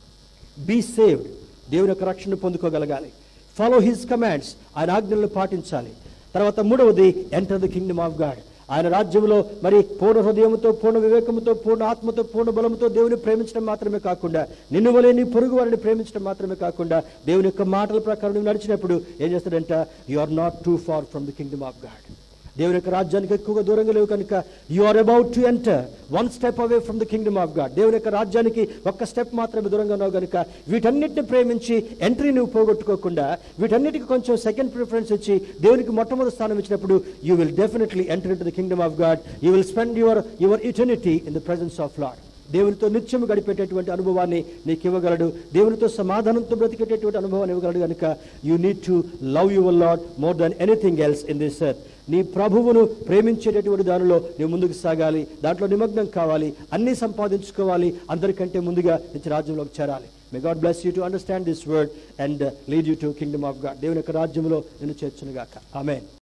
be saved దేవుని యొక్క రక్షణ పొందుకోగలగాలి ఫాలో హిస్ కమాండ్స్ ఆయన ఆజ్ఞలను పాటించాలి తర్వాత మూడవది enter the kingdom of God ఆయన రాజ్యంలో మరి పూర్ణ హృదయంతో పూర్ణ వివేకంతో పూర్ణ ఆత్మతో పూర్ణ బలంతో దేవుని ప్రేమించడం మాత్రమే కాకుండా నిన్ను వలె నీ పొరుగు వారిని ప్రేమించడం మాత్రమే కాకుండా దేవుని యొక్క మాటల ప్రకారం నువ్వు నడిచినప్పుడు ఏం చేస్తాడంట you are not too far from the kingdom of God దేవుని యొక్క రాజ్యానికి ఎక్కువగా దూరంగా లేవు కనుక you are about to enter one step away from the kingdom of God దేవుని యొక్క రాజ్యానికి ఒక్క స్టెప్ మాత్రమే దూరంగా ఉన్నావు కనుక వీటన్నిటిని ప్రేమించి ఎంట్రీ నువ్వు పోగొట్టుకోకుండా వీటన్నిటికి కొంచెం సెకండ్ ప్రిఫరెన్స్ ఇచ్చి దేవునికి మొట్టమొదటి స్థానం ఇచ్చినప్పుడు you will definitely enter in the kingdom of God you will spend your your eternity in the presence of Lord దేవునితో నిత్యం గడిపేటటువంటి అనుభవాన్ని నీకు ఇవ్వగలడు దేవునితో సమాధానంతో బ్రతికేటటువంటి అనుభవాన్ని ఇవ్వగలడు కనుక you need to love your Lord more than anything else in this earth నీ ప్రభువును ప్రేమించేటటువంటి దానిలో నువ్వు ముందుకు సాగాలి దాంట్లో నిమగ్నం కావాలి అన్నీ సంపాదించుకోవాలి అందరికంటే ముందుగా నిత్య రాజ్యంలోకి చేరాలి may God bless you to understand this word and lead you to kingdom of God దేవుని యొక్క రాజ్యంలో నిన్ను చేర్చునుగాక ఆమెన్